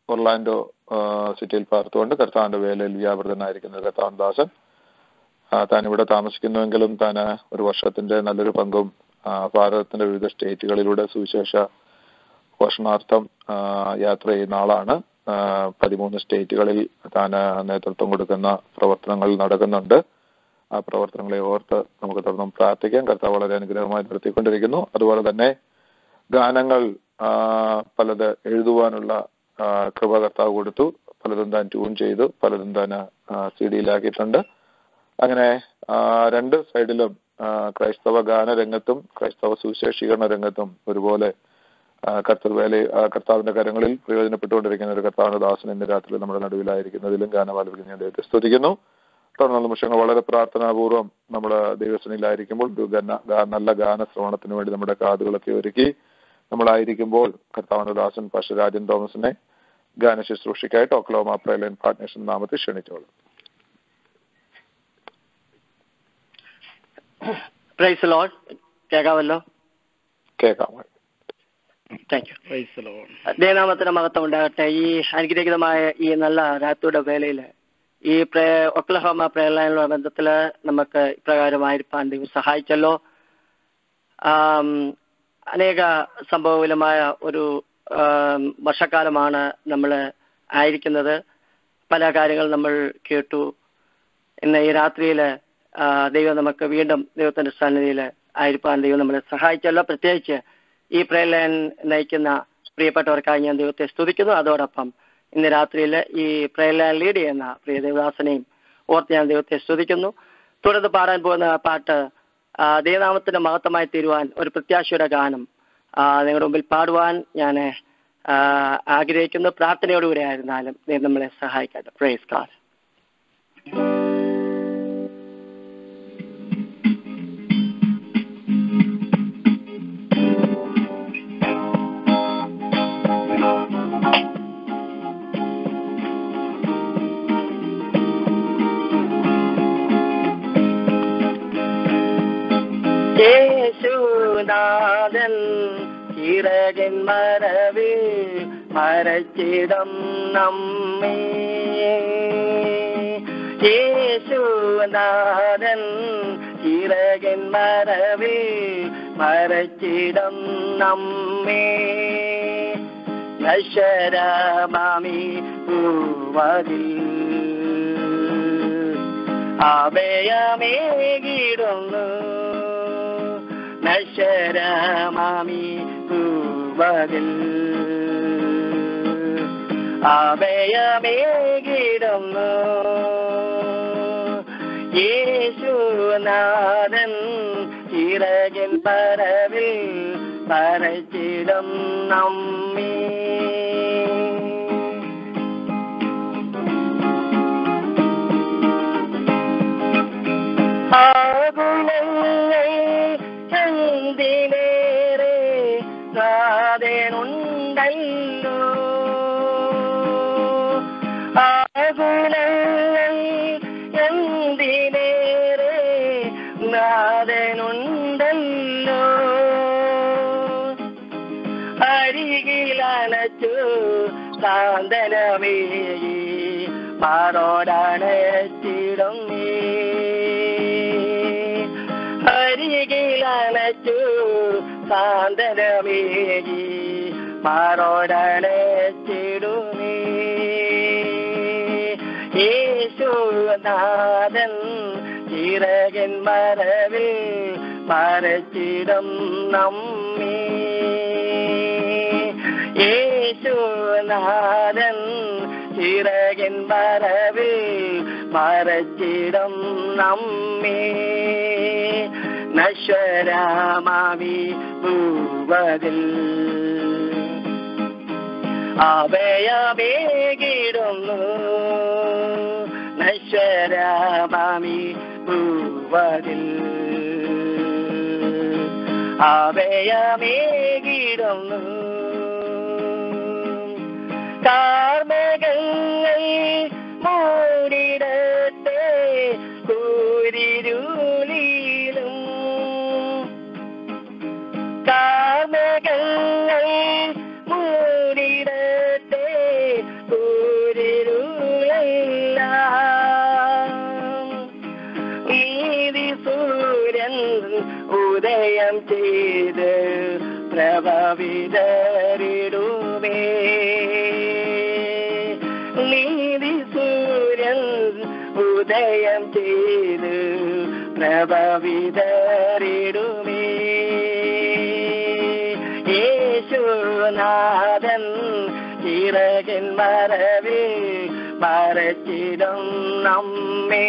Orlando ആ, സിറ്റിയിൽ പാർത്തുകൊണ്ട് കർത്താവിന്റെ വേലയിൽ വ്യാപൃതനായിരിക്കുന്ന ഒരു കർത്താവൻ ദാസൻ ആ, താൻ ഇവിടെ താമസിക്കുന്നുവെങ്കിലും താൻ ഒരു വർഷത്തിന്റെ നല്ലൊരു പങ്കും ആ, ഭാരതത്തിന്റെ വിവിധ സ്റ്റേറ്റുകളിലൂടെ സുവിശേഷ പോഷണാർത്ഥം ആ, യാത്ര ചെയ്യുന്ന ആളാണ് ആ, പതിമൂന്ന് സ്റ്റേറ്റുകളിൽ താൻ നേതൃത്വം കൊടുക്കുന്ന പ്രവർത്തനങ്ങൾ നടക്കുന്നുണ്ട് ആ പ്രവർത്തനങ്ങളെ ഓർത്ത് നമുക്ക് തുടർന്നും പ്രാർത്ഥിക്കാം കർത്താവ് വളരെ അനുഗ്രഹമായി നടത്തിക്കൊണ്ടിരിക്കുന്നു അതുപോലെ തന്നെ ഗാനങ്ങൾ ആ, പലത് എഴുതുവാനുള്ള ആ, കൃപ കർത്താവ് കൊടുത്തു പലതും താൻ ട്യൂൺ ചെയ്തു പലതും താൻ സി ഡിയിലാക്കിയിട്ടുണ്ട് അങ്ങനെ ആ, രണ്ട് സൈഡിലും ആ, ക്രൈസ്തവ ഗാന രംഗത്തും ക്രൈസ്തവ സുവിശേഷീകരണ രംഗത്തും ഒരുപോലെ ആ, കർത്തൃവേല ആ, കർത്താവിന്റെ കരങ്ങളിൽ പ്രയോജനപ്പെട്ടുകൊണ്ടിരിക്കുന്ന ഒരു കർത്താവിന്റെ ദാസൻ ഇന്ന് രാത്രി നമ്മുടെ നടുവിലായിരിക്കുന്നതിലും ഗാനമാലപിക്കുന്ന ദൈവത്തെ സ്തുതിക്കുന്നു തുടർന്നുള്ള നിമിഷങ്ങൾ വളരെ പ്രാർത്ഥനാപൂർവ്വം നമ്മുടെ ദൈവസനിലായിരിക്കുമ്പോൾ ഒരു ഗന- ഗാ- നല്ല ഗാന ശ്രവണത്തിന് വേണ്ടി നമ്മുടെ കാതുകളൊക്കെ ഒരുക്കി നമ്മളായിരിക്കുമ്പോൾ കർത്താവിന്റെ ദാസൻ പാഷ രാജൻ തോമസിനെ ഗാന ശുശ്രൂഷയ്ക്കായിട്ട് ഒക്ലോമ പ്രൈലൈൻ പാർട്ട്നേഴ്സ് നാമത്തിൽ ക്ഷണിച്ചോളൂ പ്രൈസ് ലോഡ് കേൾക്കാമല്ലോ കേൾക്കാം താങ്ക് യു ദൈവനാമത്തിന് മഹത്വം ഉണ്ടാകട്ടെ ഈ അനുഗ്രഹീതമായ ഈ നല്ല രാത്രിയുടെ വേളയിൽ ഈ പ്രേ ഒക്ലഹോമ പ്രേരണയുള്ള ബന്ധത്തിൽ നമുക്ക് ഇപ്രകാരമായിരിക്കാൻ ദൈവം സഹായിച്ചല്ലോ ആം, അനേക സംഭവവിലമായ ഒരു ആം, വർഷക്കാലമാണ് നമ്മൾ ആയിരിക്കുന്നത് പല കാര്യങ്ങൾ നമ്മൾ കേട്ടു ഇന്ന് ഈ രാത്രിയിൽ ദൈവം നമുക്ക് വീണ്ടും ദൈവത്തിന്റെ സന്നിധിയിൽ ആയിരിക്കാൻ ദൈവം നമ്മളെ സഹായിച്ചല്ലോ പ്രത്യേകിച്ച് ഈ പ്രേയർ ലൈൻ നയിക്കുന്ന പ്രിയപ്പെട്ടവർക്കായി ഞാൻ ദൈവത്തെ സ്തുതിക്കുന്നു അതോടൊപ്പം ഇന്ന് രാത്രിയിൽ ഈ പ്രേയർ ലൈൻ ലീഡ് ചെയ്യുന്ന പ്രിയ ദേവദാസനെയും ഓർത്ത് ഞാൻ ദൈവത്തെ സ്തുതിക്കുന്നു തുടർന്ന് പാടാൻ പോകുന്ന പാട്ട് ആ, ദൈവനാമത്തിന്റെ മഹത്വമായി തീരുവാൻ ഒരു പ്രത്യാശയുടെ ഗാനം ആ, നിങ്ങളുടെ മുമ്പിൽ പാടുവാൻ ഞാൻ ആ, ആഗ്രഹിക്കുന്നു പ്രാർത്ഥനയോടുകൂടി ആയിരുന്നാലും ദൈവം നമ്മളെ സഹായിക്കട്ടെ പ്രേസ് കാർഡ് യേശുനാഥൻ ചിറകൻ മറവിൽ മരച്ചിടം നമ്മേ യേശുനാഥൻ ചിറകൻ മറവിൽ മരച്ചിടം നമ്മേ നശ്വരമാമി പൂവതിൽ അഭയമേകിടുന്നു നശ്വരമാമി പൂവതിൽ അഭയമേകിടുന്നു യേശുനാഥൻ ചിറകിൻ പരവിൽ പരച്ചിടം നമ്മീ ആകുലങ്ങൾ എന്തിനേറെ നാഥനുണ്ടല്ലോ ആകുലങ്ങൾ എന്തിനേറെ നാഥനുണ്ടല്ലോ അരികിലണച്ചു സാന്ത്വനമേകി മാറോടണച്ചിടുന്നേ അരികിലണച്ചു സാന്ത്വനമേകി മാറോടണച്ചിടുന്നേ യേശുനാഥൻ ചിറകൻ മറവിൽ മരച്ചിടം നമ്മേ യേശുനാഥൻ ചിറകൻ മറവിൽ മരച്ചിടം നമ്മേ നശ്വരമാമി ഭൂവതിൽ അഭയമേകിടുന്നു നശ്വരമാമി ഭൂവതിൽ അഭയമേകിടുന്നു കാർമകങ്ങൾ മൂടിടത്തെ കൂരിരുളിലും കാർമകങ്ങൾ മൂടിടത്തെ തേടിടുമേ നീതി സൂര്യൻ ഉദയം ചെയ്ത് പ്രഭവിതറിടുമേ യേശുനാഥൻ ചിറകിൻ മറവിൽ മറച്ചിടും നമ്മെ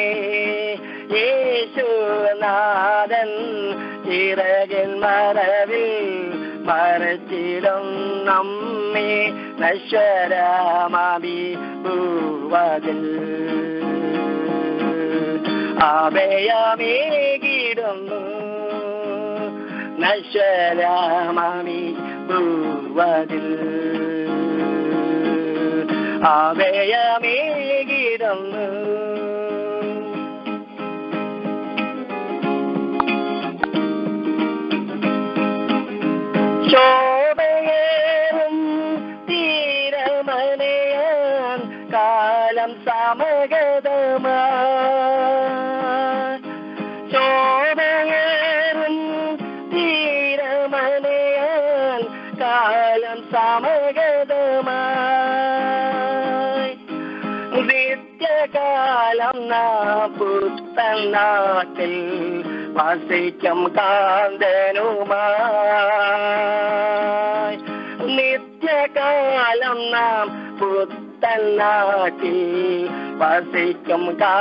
യേശുനാഥൻ ചിറകിൻ മറവിൽ മറച്ചിടും നമ്മെ നശ്വരമാമി ഭൂവതിൽ അഭയമേകിടുന്നു നശ്വരമാമി ഭൂവതിൽ അഭയമേകിടുന്നു ശോഭയേറും തീരമനയാൻ കാലം സമഗതമാ ശോഭയേറും തീരമനയാൻ കാലം സമഗതമായി നിത്യകാലം നാ പുത്തൻ നാട്ടിൽ വസിക്കും കാന്തനുമായി നിത്യകാലം നാം പുത്തൻ നാട്ടിൽ വസിക്കും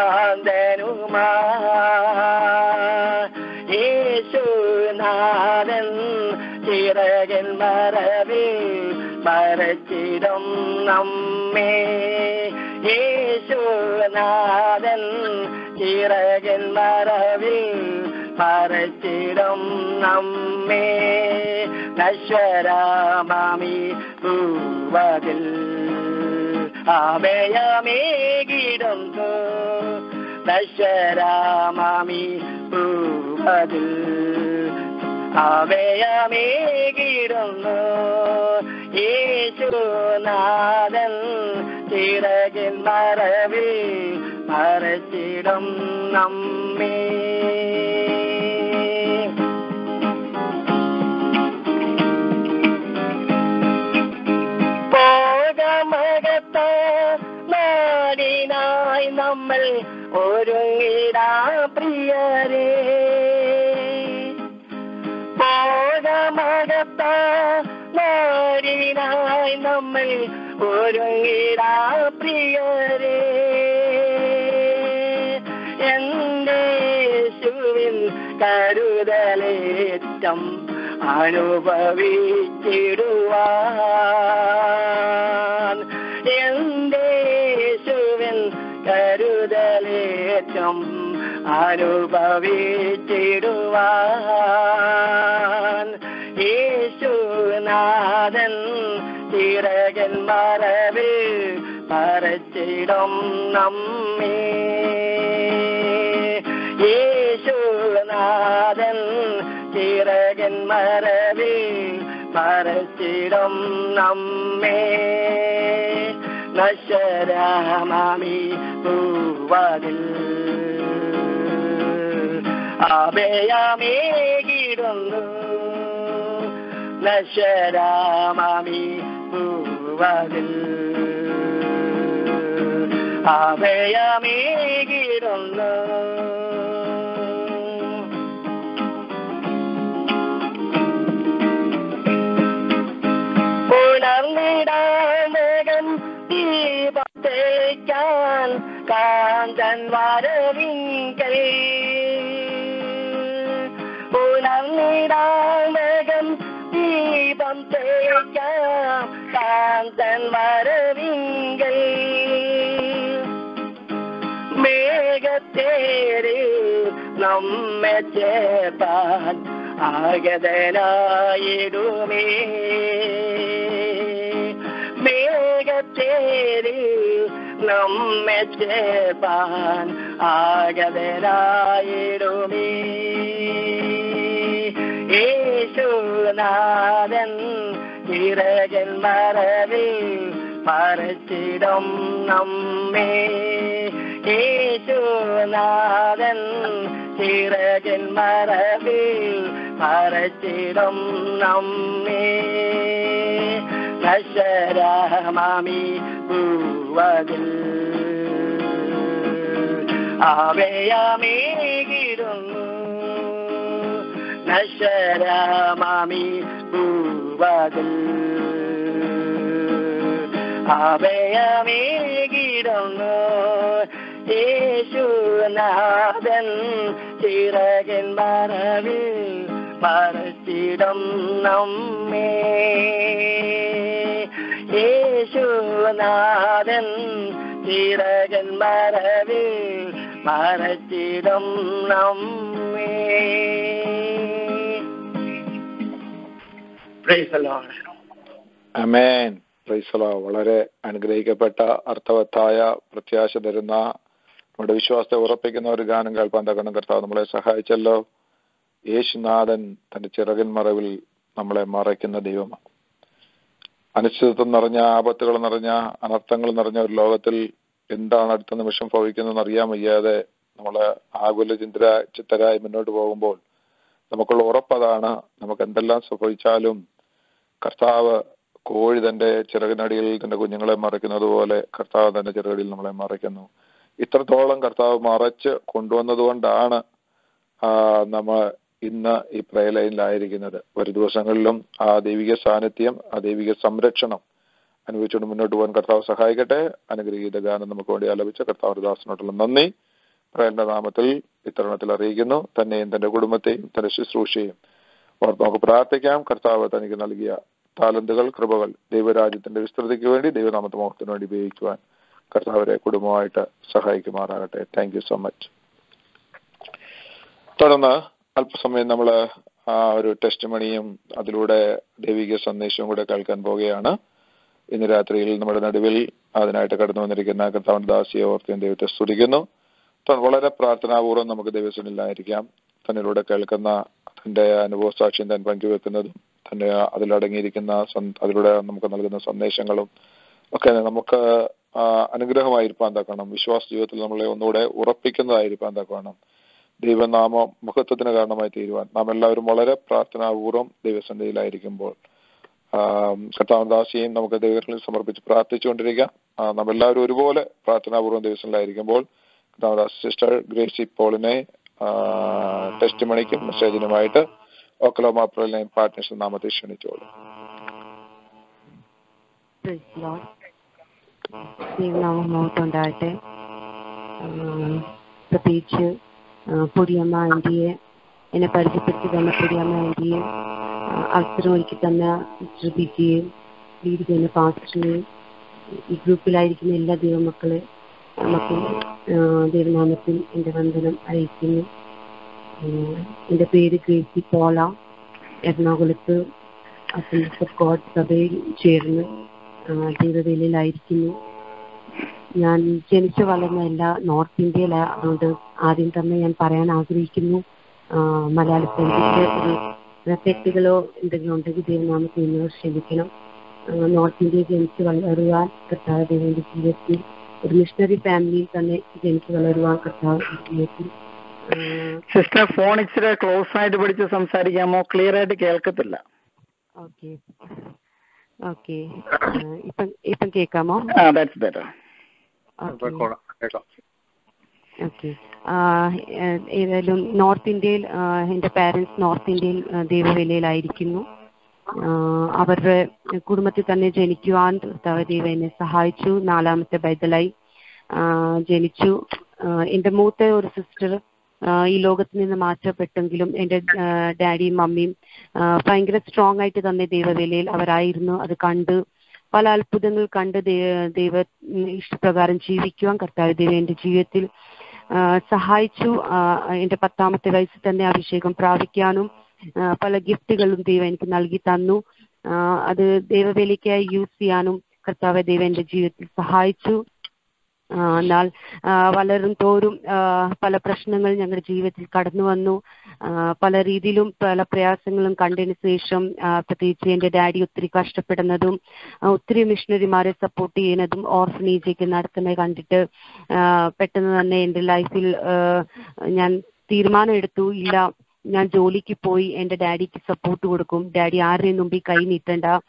കാന്തനുമായി യേശുനാഥൻ ചിറകൻ മറവിൽ മറച്ചിടും നമ്മെ യേശുനാഥൻ ചിറകൻ മറവിൽ മറച്ചിടും നമ്മെ നശ്വരമാമി ഭൂവതിൽ അഭയമേകിടുന്നു നശ്വരമാമി ഭൂവതിൽ അഭയമേകിടുന്നു യേശുനാഥൻ ചിറകിൻ മറവിൽ മറച്ചിടും നമ്മേ പോകമകത്ത നാടിനായി നമ്മൾ ഒരുങ്ങിടാ പ്രിയരേ പോകമകത്ത നാടിനായി നമ്മൾ ഒരുങ്ങിടാ പ്രിയരേ എന്റെ യേശുവിൻ കരുതലേറ്റം അനുഭവിച്ചിടുവാൻ എന്റെ യേശുവിൻ കരുതലേറ്റം അനുഭവിച്ചിടുവാൻ യേശുനാഥൻ ചിറകൻ മറവിൽ മറച്ചിടും നമ്മേ യേശുനാഥൻ ചിറകൻ മറവിൽ മറച്ചിടും നമ്മേ നശ്വരമാമി പൂവതിൽ അഭയമേകിടുന്നു നശ്വരമാമി പൂവതിൽ അഭയമേകിടുന്നു ഉണർന്നിടാമകൻ ദീപത്തേക്കാൻ കാന്തൻ വരവിങ്കൽ ഉണർന്നിടാമകൻ ദീപം തേക്കാം കാന്തൻ വരവിങ്കൽ മേഘത്തേരി നമ്മെ ചേർത്താൻ ആഗതനായിടുമേ മേഘത്തേരി നമ്മെ ചേർത്താൻ ആഗതനായിടുമേ യേശുനാഥൻ ചിറകൻ മറവിൽ മറച്ചിടും നമ്മെ യേശുനാഥൻ ചിറകൻ മറവിൽ മറച്ചിടും നമ്മെ നശരമാമി ഭൂവതിൽ അവയമേകിടുന്നു നശരമാമി ഭൂവതിൽ അവയമേകിടുന്നു യേശുനാഥൻ ചിറകൻ മറവിൽ മറച്ചിടം നമ്മേ യേശുനാഥൻ ചിറകൻ മറവിൽ മറച്ചിടം നമ്മേ Praise the Lord. അമേൻ പ്രൈസലോ വളരെ അനുഗ്രഹിക്കപ്പെട്ട അർത്ഥവത്തായ പ്രത്യാശ തരുന്ന നമ്മുടെ വിശ്വാസത്തെ ഉറപ്പിക്കുന്ന ഒരു ഗാനം കേൾപ്പാൻ തക്കണം കർത്താവ് നമ്മളെ സഹായിച്ചല്ലോ യേശുനാഥൻ തന്റെ ചിറകൻ മറവിൽ നമ്മളെ മറയ്ക്കുന്ന ദൈവമാണ് അനിശ്ചിതത്വം നിറഞ്ഞ ആപത്തുകൾ നിറഞ്ഞ അനർത്ഥങ്ങൾ നിറഞ്ഞ ഒരു ലോകത്തിൽ എന്താണ് അടുത്ത നിമിഷം ഭവിക്കുന്നതെന്ന് അറിയാൻ വയ്യാതെ നമ്മളെ ആകുല ചിന്ത ചിത്തരായി മുന്നോട്ട് പോകുമ്പോൾ നമുക്കുള്ള ഉറപ്പതാണ് നമുക്ക് എന്തെല്ലാം സംഭവിച്ചാലും കർത്താവ് കോഴി തന്റെ ചിറകിനടിയിൽ തന്റെ കുഞ്ഞുങ്ങളെ മറയ്ക്കുന്നത് പോലെ കർത്താവ് തന്റെ ചിറകടിയിൽ നമ്മളെ മറയ്ക്കുന്നു ഇത്രത്തോളം കർത്താവ് മറച്ച് കൊണ്ടുവന്നതുകൊണ്ടാണ് ആ, നമ്മൾ ഇന്ന് ഈ പ്രയലൈനിലായിരിക്കുന്നത് ഒരു ദിവസങ്ങളിലും ആ ദൈവിക സാന്നിധ്യം ആ ദൈവിക സംരക്ഷണം അനുഭവിച്ചുകൊണ്ട് മുന്നോട്ട് പോകാൻ കർത്താവ് സഹായിക്കട്ടെ അനുഗ്രഹീത ഗാനം നമുക്ക് വേണ്ടി ആലപിച്ച കർത്താവ് ദാസനോട്ടുള്ള നന്ദി പ്രയലിന്റെ നാമത്തിൽ ഇത്തരണത്തിൽ അറിയിക്കുന്നു തന്നെയും തന്റെ കുടുംബത്തെയും തന്റെ ശുശ്രൂഷയും ഓർത്ത് നമുക്ക് പ്രാർത്ഥിക്കാം കർത്താവ് തനിക്ക് നൽകിയ താലന്തുകൾ കൃപകൾ ദൈവരാജ്യത്തിന്റെ വിസ്തൃതിക്ക് വേണ്ടി ദൈവനാമത്തെ മോഹത്തിന് വേണ്ടി ഉപയോഗിക്കുവാൻ കർത്താവരെ കുടുംബമായിട്ട് സഹായിക്കുമാറാകട്ടെ താങ്ക് യു സോ മച്ച് തുടർന്ന് അല്പസമയം നമ്മൾ ആ ഒരു ടെസ്റ്റ് മണിയും അതിലൂടെ ദൈവിക സന്ദേശവും കൂടെ കേൾക്കാൻ പോവുകയാണ് ഇന്ന് രാത്രിയിൽ നമ്മുടെ നടുവിൽ അതിനായിട്ട് കടന്നു വന്നിരിക്കുന്ന കർത്താവിന്റെ ദാസിയെ ഓർത്ത് ദൈവത്തെ സ്തുതിക്കുന്നു തുടർന്ന് വളരെ പ്രാർത്ഥനാപൂർവ്വം നമുക്ക് ദൈവസനിലായിരിക്കാം തന്നിലൂടെ കേൾക്കുന്ന തന്റെ അനുഭവ സാക്ഷ്യം താൻ പങ്കുവെക്കുന്നതും തന്നെ അതിലടങ്ങിയിരിക്കുന്ന സന്ത- അതിലൂടെ നമുക്ക് നൽകുന്ന സന്ദേശങ്ങളും ഒക്കെ നമുക്ക് ആ, അനുഗ്രഹമായിരിക്കാൻ തക്കണം വിശ്വാസ ജീവിതത്തിൽ നമ്മളെ ഒന്നുകൂടെ ഉറപ്പിക്കുന്നതായിരിക്കാൻ തക്കണം ദൈവനാമ മഹത്വത്തിന് കാരണമായി തീരുവാൻ നാം എല്ലാവരും വളരെ പ്രാർത്ഥനാപൂർവ്വം ദൈവസന്നിധിയിലായിരിക്കുമ്പോൾ കർത്താവ് ദാസിയെയും നമുക്ക് ദൈവത്തിൽ സമർപ്പിച്ച് പ്രാർത്ഥിച്ചുകൊണ്ടിരിക്കാം ആ, നാം എല്ലാവരും ഒരുപോലെ പ്രാർത്ഥനാപൂർവ്വം ദൈവസനിലായിരിക്കുമ്പോൾ കർത്താവ് സിസ്റ്റർ ഗ്രേസി പോളിനെ ടെസ്റ്റ് മണിക്കും മെസ്സേജിനുമായിട്ട് ഒക്ലോമ പ്രലയം പാർട്ട്നേഴ്സ് നാമത്തെ ക്ഷണിച്ചോളൂ Praise the Lord. ദൈവനാമം മഹത്വമുണ്ടാകട്ടെ ആഹ് പ്രത്യേകിച്ച് ആഹ് പൊടിയമ്മ ആൻറ്റിയെ എന്നെ പരിചയപ്പെടുത്തി തന്ന പൊടിയമ്മ ആൻറ്റിയെ ആഹ് അവസരം ഒരുക്കി തന്ന സിസ്റ്റർ ബിജിയെയും ലീഡ് ചെയ്യുന്ന പാസ്റ്ററിനെയും ഈ ഗ്രൂപ്പിലായിരിക്കുന്ന എല്ലാ ദൈവമക്കളെ നമുക്ക് ആഹ് ദൈവനാമത്തിൽ എൻ്റെ വന്ദനം അറിയിക്കുന്നു ആഹ് എൻ്റെ പേര് ഗ്രേസി പോള എറണാകുളത്ത് അസംബ്ലീസ് ഓഫ് ഗോഡ് സഭയിൽ ചേർന്ന് ആ, ദൈവവേലയിലായിരിക്കുന്നു ഞാൻ ജനിച്ചു വളർന്ന എല്ലാ നോർത്ത് ഇന്ത്യയിലാണ് അതുകൊണ്ട് ആദ്യം തന്നെ ഞാൻ പറയാൻ ആഗ്രഹിക്കുന്നു ആ, മലയാളത്തിലേക്ക് ഒരു തെറ്റുകളോ എന്തെങ്കിലും ഉണ്ടെങ്കിൽ ദൈവനാമത്തെ എന്നോട് ക്ഷമിക്കണം ആ, നോർത്ത് ഇന്ത്യയിൽ ജനിച്ചു വളരുവാൻ കർത്താവ് ദൈവന്റെ ജീവിതത്തിൽ ഒരു മിഷണറി ഫാമിലിയിൽ തന്നെ ജനിച്ചു വളരുവാൻ കർത്താവ് എൻ്റെ ജീവിതത്തിൽ ആ, സിസ്റ്റർ ഫോൺ ഇച്ചിരി ക്ലോസ് ആയിട്ട് പിടിച്ച് സംസാരിക്കാമോ ക്ലിയർ ആയിട്ട് കേൾക്കത്തില്ല ഓക്കെ ഓക്കെ ആ, ഇപ്പം ഇപ്പം കേൾക്കാമോ ആ ദാറ്റ്സ് ബെറ്റർ ഓക്കെ ഓക്കെ ഏതായാലും നോർത്ത് ഇന്ത്യയിൽ ആ, എൻ്റെ പാരൻസ് നോർത്ത് ഇന്ത്യയിൽ ആ, ദൈവവേലയിലായിരിക്കുന്നു ആ, അവരുടെ കുടുംബത്തിൽ തന്നെ ജനിക്കുവാൻ കർത്താവ് ദൈവം എന്നെ സഹായിച്ചു നാലാമത്തെ ബൈതലായി ആ, ജനിച്ചു ആ, എൻ്റെ മൂത്ത ഒരു സിസ്റ്റർ ഈ ലോകത്ത് നിന്ന് മാറ്റപ്പെട്ടെങ്കിലും എൻ്റെ ആ, ഡാഡിയും മമ്മിയും ആ, ഭയങ്കര സ്ട്രോങ് ആയിട്ട് തന്നെ ദൈവവേലയിൽ അവരായിരുന്നു അത് കണ്ട് പല അത്ഭുതങ്ങൾ കണ്ട് ദൈവ ദൈവ ഉം, ഇഷ്ടപ്രകാരം ജീവിക്കുവാൻ കർത്താവ് ദൈവം എൻ്റെ ജീവിതത്തിൽ ആ, സഹായിച്ചു ആ, എൻ്റെ പത്താമത്തെ വയസ്സിൽ തന്നെ അഭിഷേകം പ്രാപിക്കാനും ആ, പല ഗിഫ്റ്റുകളും ദൈവം എനിക്ക് നൽകി തന്നു ആ, അത് ദൈവവേലയ്ക്കായി യൂസ് ചെയ്യാനും കർത്താവ് ദൈവം എൻ്റെ ജീവിതത്തിൽ സഹായിച്ചു ആ, എന്നാൽ ആ, വളരും തോറും ആ, പല പ്രശ്നങ്ങൾ ഞങ്ങളുടെ ജീവിതത്തിൽ കടന്നു വന്നു ആ, പല രീതിയിലും പല പ്രയാസങ്ങളും കണ്ടതിന് ശേഷം ആ, പ്രത്യേകിച്ച് എൻ്റെ ഡാഡി ഒത്തിരി കഷ്ടപ്പെടുന്നതും ആ, ഒത്തിരി മിഷണറിമാരെ സപ്പോർട്ട് ചെയ്യുന്നതും ഓർഫനേജൊക്കെ നടത്തുന്നത് കണ്ടിട്ട് ആ, പെട്ടെന്ന് തന്നെ എൻ്റെ ലൈഫിൽ ആ, ഞാൻ തീരുമാനം എടുത്തു ഇല്ല ഞാൻ ജോലിക്ക് പോയി എൻ്റെ ഡാഡിക്ക് സപ്പോർട്ട് കൊടുക്കും ഡാഡി ആരുടെയും മുമ്പിൽ കൈ നീട്ടണ്ട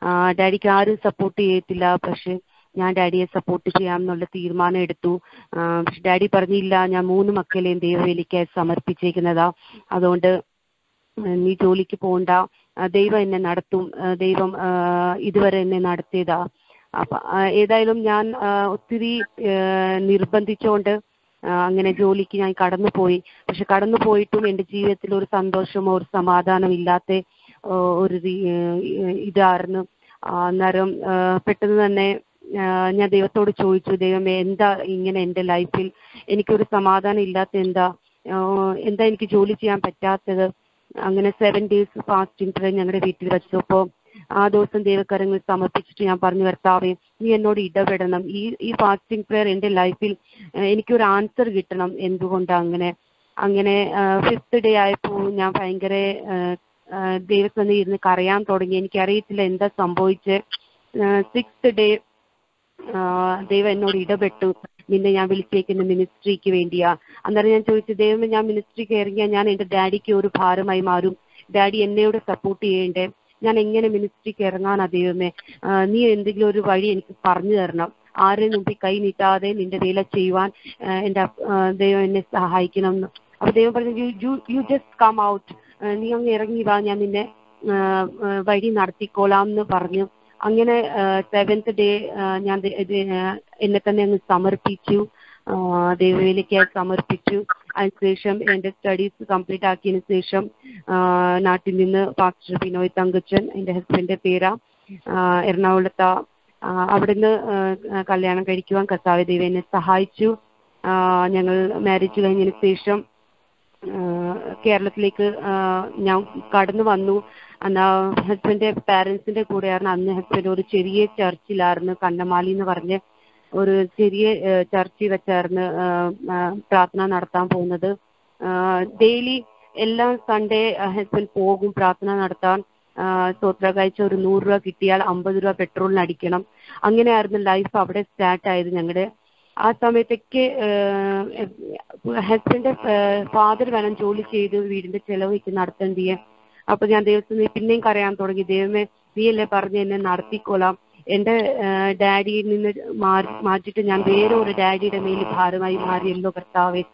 ഡാഡിക്ക് ആരും സപ്പോർട്ട് ചെയ്യത്തില്ല പക്ഷെ ഞാൻ ഡാഡിയെ സപ്പോർട്ട് ചെയ്യാം എന്നുള്ള തീരുമാനം എടുത്തു ആ, പക്ഷെ ഡാഡി പറഞ്ഞില്ല ഞാൻ മൂന്ന് മക്കളെയും ദൈവവേലിക്കായി സമർപ്പിച്ചേക്കുന്നതാ അതുകൊണ്ട് ആ, നീ ജോലിക്ക് പോകണ്ട ആ, ദൈവം എന്നെ നടത്തും ആ, ദൈവം ആ, ഇതുവരെ എന്നെ നടത്തിയതാ അപ്പൊ ആ, ഏതായാലും ഞാൻ ആ, ഒത്തിരി ആ, നിർബന്ധിച്ചുകൊണ്ട് ആ, അങ്ങനെ ജോലിക്ക് ഞാൻ കടന്നുപോയി പക്ഷെ കടന്നു പോയിട്ടും എൻ്റെ ജീവിതത്തിൽ ഒരു സന്തോഷമോ ഒരു സമാധാനം ഇല്ലാത്ത ആ, ഒരു രീ- ഏഹ് ഇതായിരുന്നു ആ, അന്നേരം ആ, പെട്ടെന്ന് തന്നെ ആ, ഞാൻ ദൈവത്തോട് ചോദിച്ചു ദൈവമേ എന്താ ഇങ്ങനെ എൻ്റെ ലൈഫിൽ എനിക്കൊരു സമാധാനം ഇല്ലാത്ത എന്താ ആ, എന്താ എനിക്ക് ജോലി ചെയ്യാൻ പറ്റാത്തത് അങ്ങനെ സെവൻ ഡേയ്സ് ഫാസ്റ്റിംഗ് പ്രേ ഞങ്ങളുടെ വീട്ടിൽ വെച്ചപ്പോൾ ആ ദിവസം ദൈവകരങ്ങൾ സമർപ്പിച്ചിട്ട് ഞാൻ പറഞ്ഞു കർത്താവേ നീ എന്നോട് ഇടപെടണം ഈ ഈ ഫാസ്റ്റിംഗ് പ്രെയർ എൻ്റെ ലൈഫിൽ ഏഹ് എനിക്കൊരു ആൻസർ കിട്ടണം എന്തുകൊണ്ടാ അങ്ങനെ അങ്ങനെ ഫിഫ്ത്ത് ഡേ ആയപ്പോൾ ഞാൻ ഭയങ്കര ദൈവസന്നിധി ഇരുന്ന് കരയാൻ തുടങ്ങി എനിക്കറിയത്തില്ല എന്താ സംഭവിച്ചത് സിക്സ്ത് ഡേ ദൈവം എന്നോട് ഇടപെട്ടു നിന്നെ ഞാൻ വിളിച്ചേക്കുന്ന മിനിസ്ട്രിക്ക് വേണ്ടിയാ അന്നേരം ഞാൻ ചോദിച്ചു ദൈവമേ ഞാൻ മിനിസ്ട്രിക്ക് ഇറങ്ങിയാൽ ഞാൻ എൻ്റെ ഡാഡിക്ക് ഒരു ഭാരമായി മാറും ഡാഡി എന്നെയോട് സപ്പോർട്ട് ചെയ്യണ്ടേ ഞാൻ എങ്ങനെ മിനിസ്ട്രിക്ക് ഇറങ്ങാനാ ദൈവമേ ആ, നീ എന്തെങ്കിലും ഒരു വഴി എനിക്ക് പറഞ്ഞു തരണം ആരെയും മുമ്പിൽ കൈ നീട്ടാതെ നിന്റെ വേല ചെയ്യുവാൻ ആ, എൻ്റെ അപ്പ- ആ, ദൈവം എന്നെ സഹായിക്കണം എന്ന് അപ്പൊ ദൈവം പറഞ്ഞു you you just come out നീ അങ്ങ് ഇറങ്ങി വാ ഞാൻ നിന്നെ ആ, ആ, വഴി നടത്തിക്കോളാം എന്ന് പറഞ്ഞു അങ്ങനെ സെവൻത്ത് ഡേ ഞാൻ ദ- ഇത്, ആ, എന്നെ തന്നെ അങ്ങ് സമർപ്പിച്ചു ആ, ദൈവവേലയ്ക്കായി സമർപ്പിച്ചു അതിനുശേഷം എൻ്റെ സ്റ്റഡീസ് കംപ്ലീറ്റ് ആക്കിയതിനു ശേഷം ആ, നാട്ടിൽ നിന്ന് പാസ്റ്റർ ബിനോയ് തങ്കച്ചൻ എൻ്റെ ഹസ്ബൻഡിന്റെ പേരാ ആ, എറണാകുളത്ത് ആ, അവിടുന്ന് ആ, കല്യാണം കഴിക്കുവാൻ കർത്താവ് ദൈവം എന്നെ സഹായിച്ചു ആ, ഞങ്ങൾ മാരേജ് കഴിഞ്ഞതിന് ശേഷം ആ, കേരളത്തിലേക്ക് ആ, ഞാൻ കടന്നു വന്നു എന്നാ ഹസ്ബൻഡിന്റെ പാരന്റ്സിന്റെ കൂടെയായിരുന്നു അന്ന് ഹസ്ബൻഡ് ഒരു ചെറിയ ചർച്ചിലായിരുന്നു കണ്ണമാലി എന്ന് പറഞ്ഞ് ഒരു ചെറിയ ചർച്ചിൽ വെച്ചായിരുന്നു ആ, ആ, പ്രാർത്ഥന നടത്താൻ പോകുന്നത് ഡെയിലി എല്ലാ സൺഡേ ഹസ്ബൻഡ് പോകും പ്രാർത്ഥന നടത്താൻ ആ, സ്തോത്ര കാഴ്ച ഒരു നൂറ് രൂപ കിട്ടിയാൽ അമ്പത് രൂപ പെട്രോളിന് അടിക്കണം അങ്ങനെയായിരുന്നു ലൈഫ് അവിടെ സ്റ്റാർട്ട് ആയത് ഞങ്ങളുടെ ആ സമയത്തൊക്കെ ഹസ്ബൻഡ് ഫാദർ വേണം ജോലി ചെയ്ത് വീടിന്റെ ചെലവൊക്കെ നടത്തേണ്ടിയേ അപ്പൊ ഞാൻ ദൈവത്തിന് പിന്നെയും കരയാൻ തുടങ്ങി ദൈവമേ നീയല്ലേ പറഞ്ഞ് എന്നെ നടത്തിക്കോളാം എന്റെ ഡാഡിയിൽ നിന്ന് മാറി മാറ്റിയിട്ട് ഞാൻ വേറെ ഒരു ഡാഡിയുടെ മേൽ ഭാരമായി മാറിയല്ലോ കർത്താവേ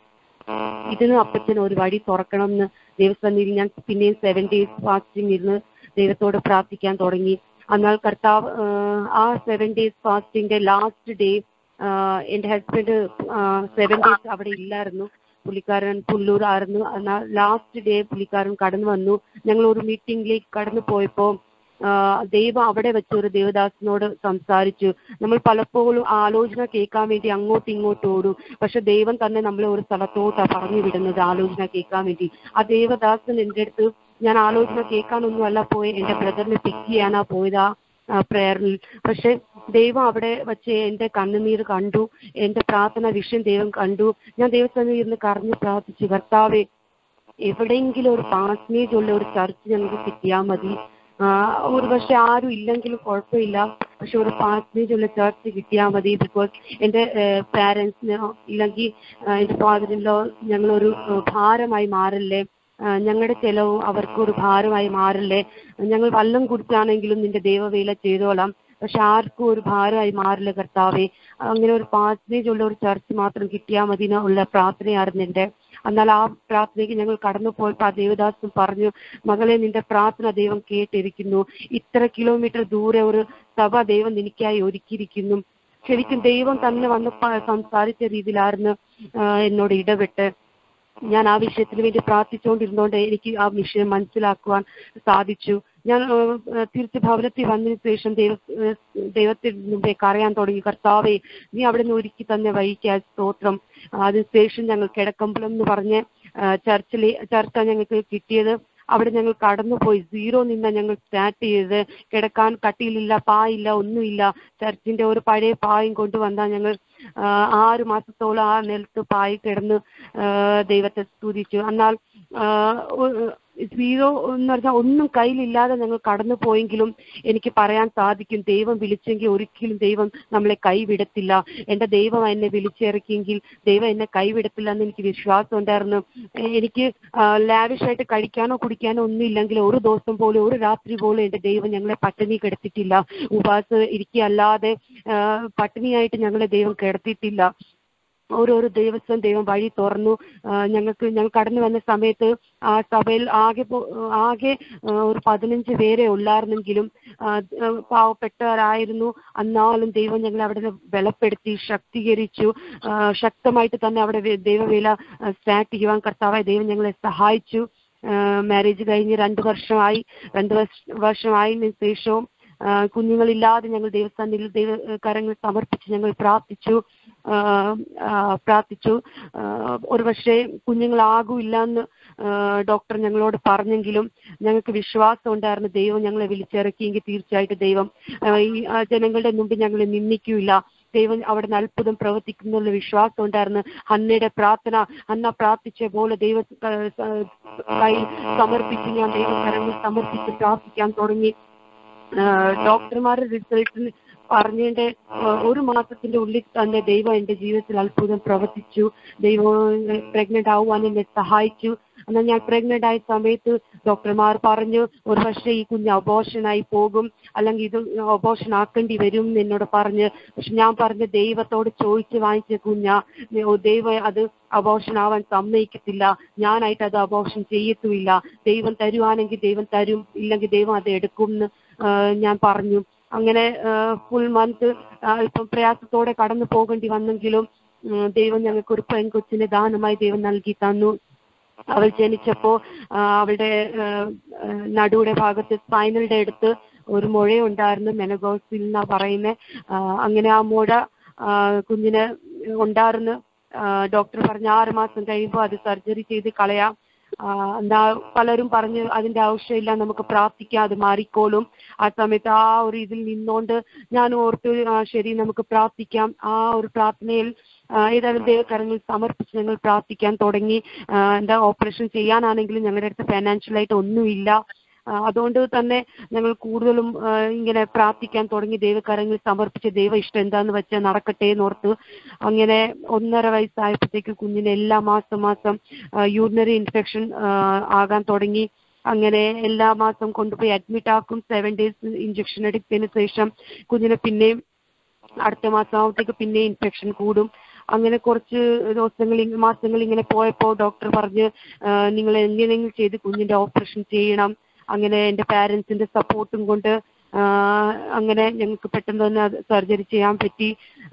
ഇതിന് അപ്പച്ചന് ഒരു വഴി തുറക്കണം എന്ന് ദൈവസന്നിധി ഞാൻ പിന്നെയും സെവൻ ഡേയ്സ് ഫാസ്റ്റിംഗ് ഇരുന്ന് ദൈവത്തോട് പ്രാർത്ഥിക്കാൻ തുടങ്ങി എന്നാൽ കർത്താവ് ആ, ആ സെവൻ ഡേയ്സ് ഫാസ്റ്റിംഗിന്റെ ലാസ്റ്റ് ഡേ എന്റെ ഹസ്ബൻഡ് സെവൻ ഡേയ്സ് അവിടെ ഇല്ലായിരുന്നു പുള്ളിക്കാരൻ പുല്ലൂർ ആയിരുന്നു എന്നാൽ ലാസ്റ്റ് ഡേ പുള്ളിക്കാരൻ കടന്നു വന്നു ഞങ്ങൾ ഒരു മീറ്റിംഗിലേക്ക് കടന്നു പോയപ്പോൾ ആ, ദൈവം അവിടെ വെച്ച് ഒരു ദേവദാസനോട് സംസാരിച്ചു നമ്മൾ പലപ്പോഴും ആലോചന കേൾക്കാൻ വേണ്ടി അങ്ങോട്ടും ഇങ്ങോട്ടും ഓടും പക്ഷെ ദൈവം തന്നെ നമ്മളെ ഒരു സ്ഥലത്തോട്ടാണ് പറഞ്ഞു വിടുന്നത് ആലോചന കേൾക്കാൻ വേണ്ടി ആ ദേവദാസൻ എൻ്റെ അടുത്ത് ഞാൻ ആലോചന കേൾക്കാനൊന്നും അല്ല പോയി എൻ്റെ ബ്രദറിനെ പിക്ക് ചെയ്യാനാ പോയതാ പ്രേയറിൽ പക്ഷെ ദൈവം അവിടെ വെച്ച് എൻ്റെ കണ്ണുനീർ കണ്ടു എൻ്റെ പ്രാർത്ഥന വിഷയം ദൈവം കണ്ടു ഞാൻ ദൈവത്തിന് ഇരുന്ന് കരഞ്ഞു പ്രാർത്ഥിച്ചു കർത്താവെ എവിടെയെങ്കിലും ഒരു പാസ്നേജ് ഉള്ള ഒരു ചർച്ച് ഞങ്ങൾക്ക് കിട്ടിയാൽ മതി ഒരു പക്ഷെ ആരും ഇല്ലെങ്കിലും കുഴപ്പമില്ല പക്ഷെ ഒരു പാസ്നേജ് ഉള്ള ചർച്ച് കിട്ടിയാൽ മതി ബിക്കോസ് എൻ്റെ പാരൻസിനോ ഇല്ലെങ്കിൽ എൻ്റെ ഫാദറിനോ ഞങ്ങളൊരു ഏഹ്, ഭാരമായി മാറല്ലേ ആഹ് ഞങ്ങളുടെ ചെലവും അവർക്കൊരു ഭാരമായി മാറല്ലേ ഞങ്ങൾ വല്ലം കുടിച്ചാണെങ്കിലും നിന്റെ ദൈവവേല ചെയ്തോളാം പക്ഷെ ആർക്കും ഒരു ഭാരമായി മാറില്ല കർത്താവെ അങ്ങനെ ഒരു പാസ്നേജ് ഉള്ള ഒരു ചർച്ച് മാത്രം കിട്ടിയാൽ മതി എന്നുള്ള പ്രാർത്ഥനയായിരുന്നു എൻ്റെ എന്നാൽ ആ പ്രാർത്ഥനയ്ക്ക് ഞങ്ങൾ കടന്നു പോയപ്പോൾ ആ ദേവദാസൻ പറഞ്ഞു മകളെ നിന്റെ പ്രാർത്ഥന ദൈവം കേട്ടിരിക്കുന്നു ഇത്ര കിലോമീറ്റർ ദൂരെ ഒരു സഭ ദൈവം നിനക്കായി ഒരുക്കിയിരിക്കുന്നു ശരിക്കും ദൈവം തന്നെ വന്ന് പ- സംസാരിച്ച രീതിയിലായിരുന്നു ആഹ് എന്നോട് ഇടപെട്ട് ഞാൻ ആ വിഷയത്തിന് വേണ്ടി പ്രാർത്ഥിച്ചുകൊണ്ടിരുന്നോണ്ട് എനിക്ക് ആ വിഷയം മനസ്സിലാക്കുവാൻ സാധിച്ചു ഞാൻ ഏഹ്, തിരിച്ച് ഭവനത്തിൽ വന്നതിന് ശേഷം ദൈവ ഏഹ്, ദൈവത്തിന് മുമ്പേക്ക് അറിയാൻ തുടങ്ങി കർത്താവെ നീ അവിടെ നിന്ന് ഒരുക്കി തന്നെ വഹിക്കാൻ സ്തോത്രം അതിനുശേഷം ഞങ്ങൾ കിടക്കമ്പലം എന്ന് പറഞ്ഞ് ചർച്ചിലെ ചർച്ച ഞങ്ങൾക്ക് കിട്ടിയത് അവിടെ ഞങ്ങൾ കടന്നുപോയി സീറോ നിന്ന് ഞങ്ങൾ സ്റ്റാർട്ട് ചെയ്തത് കിടക്കാൻ കട്ടിയിലില്ല പായില്ല ഒന്നുമില്ല ചർച്ചിന്റെ ഒരു പഴയ പായും കൊണ്ടുവന്നാൽ ഞങ്ങൾ ആ, ആറ് മാസത്തോളം ആ നിലത്ത് പായി കിടന്ന് ആ, ദൈവത്തെ സ്തുതിച്ചു എന്നാൽ ആ, ഒ- സീറോ എന്ന് പറഞ്ഞാൽ ഒന്നും കയ്യിലില്ലാതെ ഞങ്ങൾ കടന്നു പോയെങ്കിലും എനിക്ക് പറയാൻ സാധിക്കും ദൈവം വിളിച്ചെങ്കിൽ ഒരിക്കലും ദൈവം നമ്മളെ കൈവിടത്തില്ല എൻ്റെ ദൈവം എന്നെ വിളിച്ചിറക്കിയെങ്കിൽ ദൈവം എന്നെ കൈവിടത്തില്ല എന്ന് എനിക്ക് വിശ്വാസം ഉണ്ടായിരുന്നു എ- എനിക്ക് ലാവിഷായിട്ട് കഴിക്കാനോ കുടിക്കാനോ ഒന്നും ഇല്ലെങ്കിൽ ഒരു ദിവസം പോലും ഒരു രാത്രി പോലും എൻ്റെ ദൈവം ഞങ്ങളെ പട്ടിണി കിടത്തിയിട്ടില്ല ഉപവാസം ഇരിക്കുകയല്ലാതെ ആ, പട്ടിണിയായിട്ട് ഞങ്ങളെ ദൈവം കിടത്തിയിട്ടില്ല ഓരോരോ ദിവസം ദൈവം വഴി തുറന്നു ആ, ഞങ്ങൾക്ക് ഞങ്ങൾ കടന്നു വന്ന സമയത്ത് ആ സഭയിൽ ആകെ പോ- ആകെ ആ, ഒരു പതിനഞ്ച് പേരെ ഉള്ളായിരുന്നെങ്കിലും ആ, ആ, പാവപ്പെട്ടവരായിരുന്നു എന്നാലും ദൈവം ഞങ്ങളെ അവിടെ ബലപ്പെടുത്തി ശക്തീകരിച്ചു ആ, ശക്തമായിട്ട് തന്നെ അവിടെ വേ- ദൈവവേല സ്റ്റാർട്ട് ചെയ്യുവാൻ കർത്താവായ ദൈവം ഞങ്ങളെ സഹായിച്ചു മാരേജ് കഴിഞ്ഞ് രണ്ട് വർഷമായി രണ്ട് വർഷ- വർഷമായതിനു ശേഷവും ആ, കുഞ്ഞുങ്ങളില്ലാതെ ഞങ്ങൾ ദൈവസ്ഥാനിൽ ദൈവ കരങ്ങൾ സമർപ്പിച്ച് ഞങ്ങൾ പ്രാർത്ഥിച്ചു ആ, ആ, പ്രാർത്ഥിച്ചു ആ, ഒരു പക്ഷേ കുഞ്ഞുങ്ങളാകൂല്ല എന്ന് ഡോക്ടർ ഞങ്ങളോട് പറഞ്ഞെങ്കിലും ഞങ്ങൾക്ക് വിശ്വാസം ഉണ്ടായിരുന്നു ദൈവം ഞങ്ങളെ വിളിച്ചിറക്കിയെങ്കിൽ തീർച്ചയായിട്ടും ദൈവം ആ, ഈ ആ, ജനങ്ങളുടെ മുമ്പിൽ ഞങ്ങളെ നിന്ദിക്കൂല ദൈവം അവിടെ നിന്ന് അത്ഭുതം പ്രവർത്തിക്കുന്നുള്ള വിശ്വാസം ഉണ്ടായിരുന്നു ഹന്നയുടെ പ്രാർത്ഥന ഹന്ന പ്രാർത്ഥിച്ച പോലെ ദൈവ കൈ സമർപ്പിച്ച് ഞാൻ ദൈവകരങ്ങൾ സമർപ്പിച്ച് പ്രാർത്ഥിക്കാൻ തുടങ്ങി ഡോക്ടർമാരുടെ റിസൾട്ടിന് പറഞ്ഞതിന്റെ ഒരു മാസത്തിന്റെ ഉള്ളിൽ തന്നെ ദൈവം എന്റെ ജീവിതത്തിൽ അത്ഭുതം പ്രവർത്തിച്ചു ദൈവം പ്രഗ്നന്റ് ആവുവാൻ എന്നെ സഹായിച്ചു എന്നാൽ ഞാൻ പ്രഗ്നന്റ് ആയ സമയത്ത് ഡോക്ടർമാർ പറഞ്ഞു ഒരു പക്ഷേ ഈ കുഞ്ഞ് അബോഷനായി പോകും അല്ലെങ്കിൽ ഇത് അബോഷൻ ആക്കേണ്ടി വരും എന്ന് എന്നോട് പറഞ്ഞ് പക്ഷെ ഞാൻ പറഞ്ഞ ദൈവത്തോട് ചോദിച്ച് വാങ്ങിച്ച കുഞ്ഞാ ഓ, ദൈവം അത് അബോഷൻ ആവാൻ സമ്മതിക്കത്തില്ല ഞാനായിട്ട് അത് അബോഷൻ ചെയ്യത്തുമില്ല ദൈവം തരുവാണെങ്കിൽ ദൈവം തരും ഇല്ലെങ്കിൽ ദൈവം അത് എടുക്കും എന്ന് ആ, ഞാൻ പറഞ്ഞു അങ്ങനെ ഫുൾ മന്ത് അല്പം പ്രയാസത്തോടെ കടന്നു പോകേണ്ടി വന്നെങ്കിലും ഉം, ദൈവം ഞങ്ങൾക്ക് ഒരു പെൺകൊച്ചിനെ ദാനമായി ദൈവം നൽകി തന്നു അവൾ ജനിച്ചപ്പോ ആ, അവളുടെ ആ, ആ, നടുവിടെ ഭാഗത്ത് സ്പൈനലുടെ അടുത്ത് ഒരു മുഴയുണ്ടായിരുന്നു മെനഗോസിൽ എന്നാ പറയുന്നത് അങ്ങനെ ആ മുഴ ആ, കുഞ്ഞിന് ഉണ്ടായിരുന്നു ഡോക്ടർ പറഞ്ഞ ആറ് മാസം കഴിയുമ്പോൾ അത് സർജറി ചെയ്ത് കളയാം ആ, എന്താ പലരും പറഞ്ഞ് അതിന്റെ ആവശ്യമില്ല നമുക്ക് പ്രാർത്ഥിക്കാം അത് മാറിക്കോളും ആ സമയത്ത് ആ ഒരു ഇതിൽ നിന്നോണ്ട് ഞാൻ ഓർത്തു ആ, ശരി നമുക്ക് പ്രാർത്ഥിക്കാം ആ ഒരു പ്രാർത്ഥനയിൽ ആ, ഏതായാലും ദൈവകരങ്ങളിൽ സമർപ്പിച്ച് ഞങ്ങൾ പ്രാർത്ഥിക്കാൻ തുടങ്ങി ആ, എന്താ ഓപ്പറേഷൻ ചെയ്യാനാണെങ്കിലും ഞങ്ങളുടെ അടുത്ത് ഫൈനാൻഷ്യലായിട്ട് ഒന്നുമില്ല ആ, അതുകൊണ്ട് തന്നെ ഞങ്ങൾ കൂടുതലും ആ, ഇങ്ങനെ പ്രാർത്ഥിക്കാൻ തുടങ്ങി ദൈവകരങ്ങളിൽ സമർപ്പിച്ച് ദൈവ ഇഷ്ടം എന്താന്ന് വെച്ചാൽ നടക്കട്ടെ എന്നോർത്ത് അങ്ങനെ ഒന്നര വയസ്സായപ്പോഴത്തേക്ക് കുഞ്ഞിന് എല്ലാ മാസം മാസം യൂറിനറി ഇൻഫെക്ഷൻ ആകാൻ തുടങ്ങി അങ്ങനെ എല്ലാ മാസം കൊണ്ടുപോയി അഡ്മിറ്റ് ആക്കും സെവൻ ഡേയ്സ് ഇഞ്ചക്ഷൻ എടുത്തതിന് ശേഷം കുഞ്ഞിനെ പിന്നെയും അടുത്ത മാസം ആവുമ്പോഴത്തേക്ക് പിന്നെ ഇൻഫെക്ഷൻ കൂടും അങ്ങനെ കുറച്ച് ദിവസങ്ങൾ ഇ- മാസങ്ങൾ ഇങ്ങനെ പോയപ്പോൾ ഡോക്ടർ പറഞ്ഞ് ആ, നിങ്ങൾ എങ്ങനെയെങ്കിലും ചെയ്ത് കുഞ്ഞിന്റെ ഓപ്പറേഷൻ ചെയ്യണം അങ്ങനെ എൻ്റെ പാരൻസിന്റെ സപ്പോർട്ടും കൊണ്ട് ആ, അങ്ങനെ ഞങ്ങൾക്ക് പെട്ടെന്ന് തന്നെ സർജറി ചെയ്യാൻ പറ്റി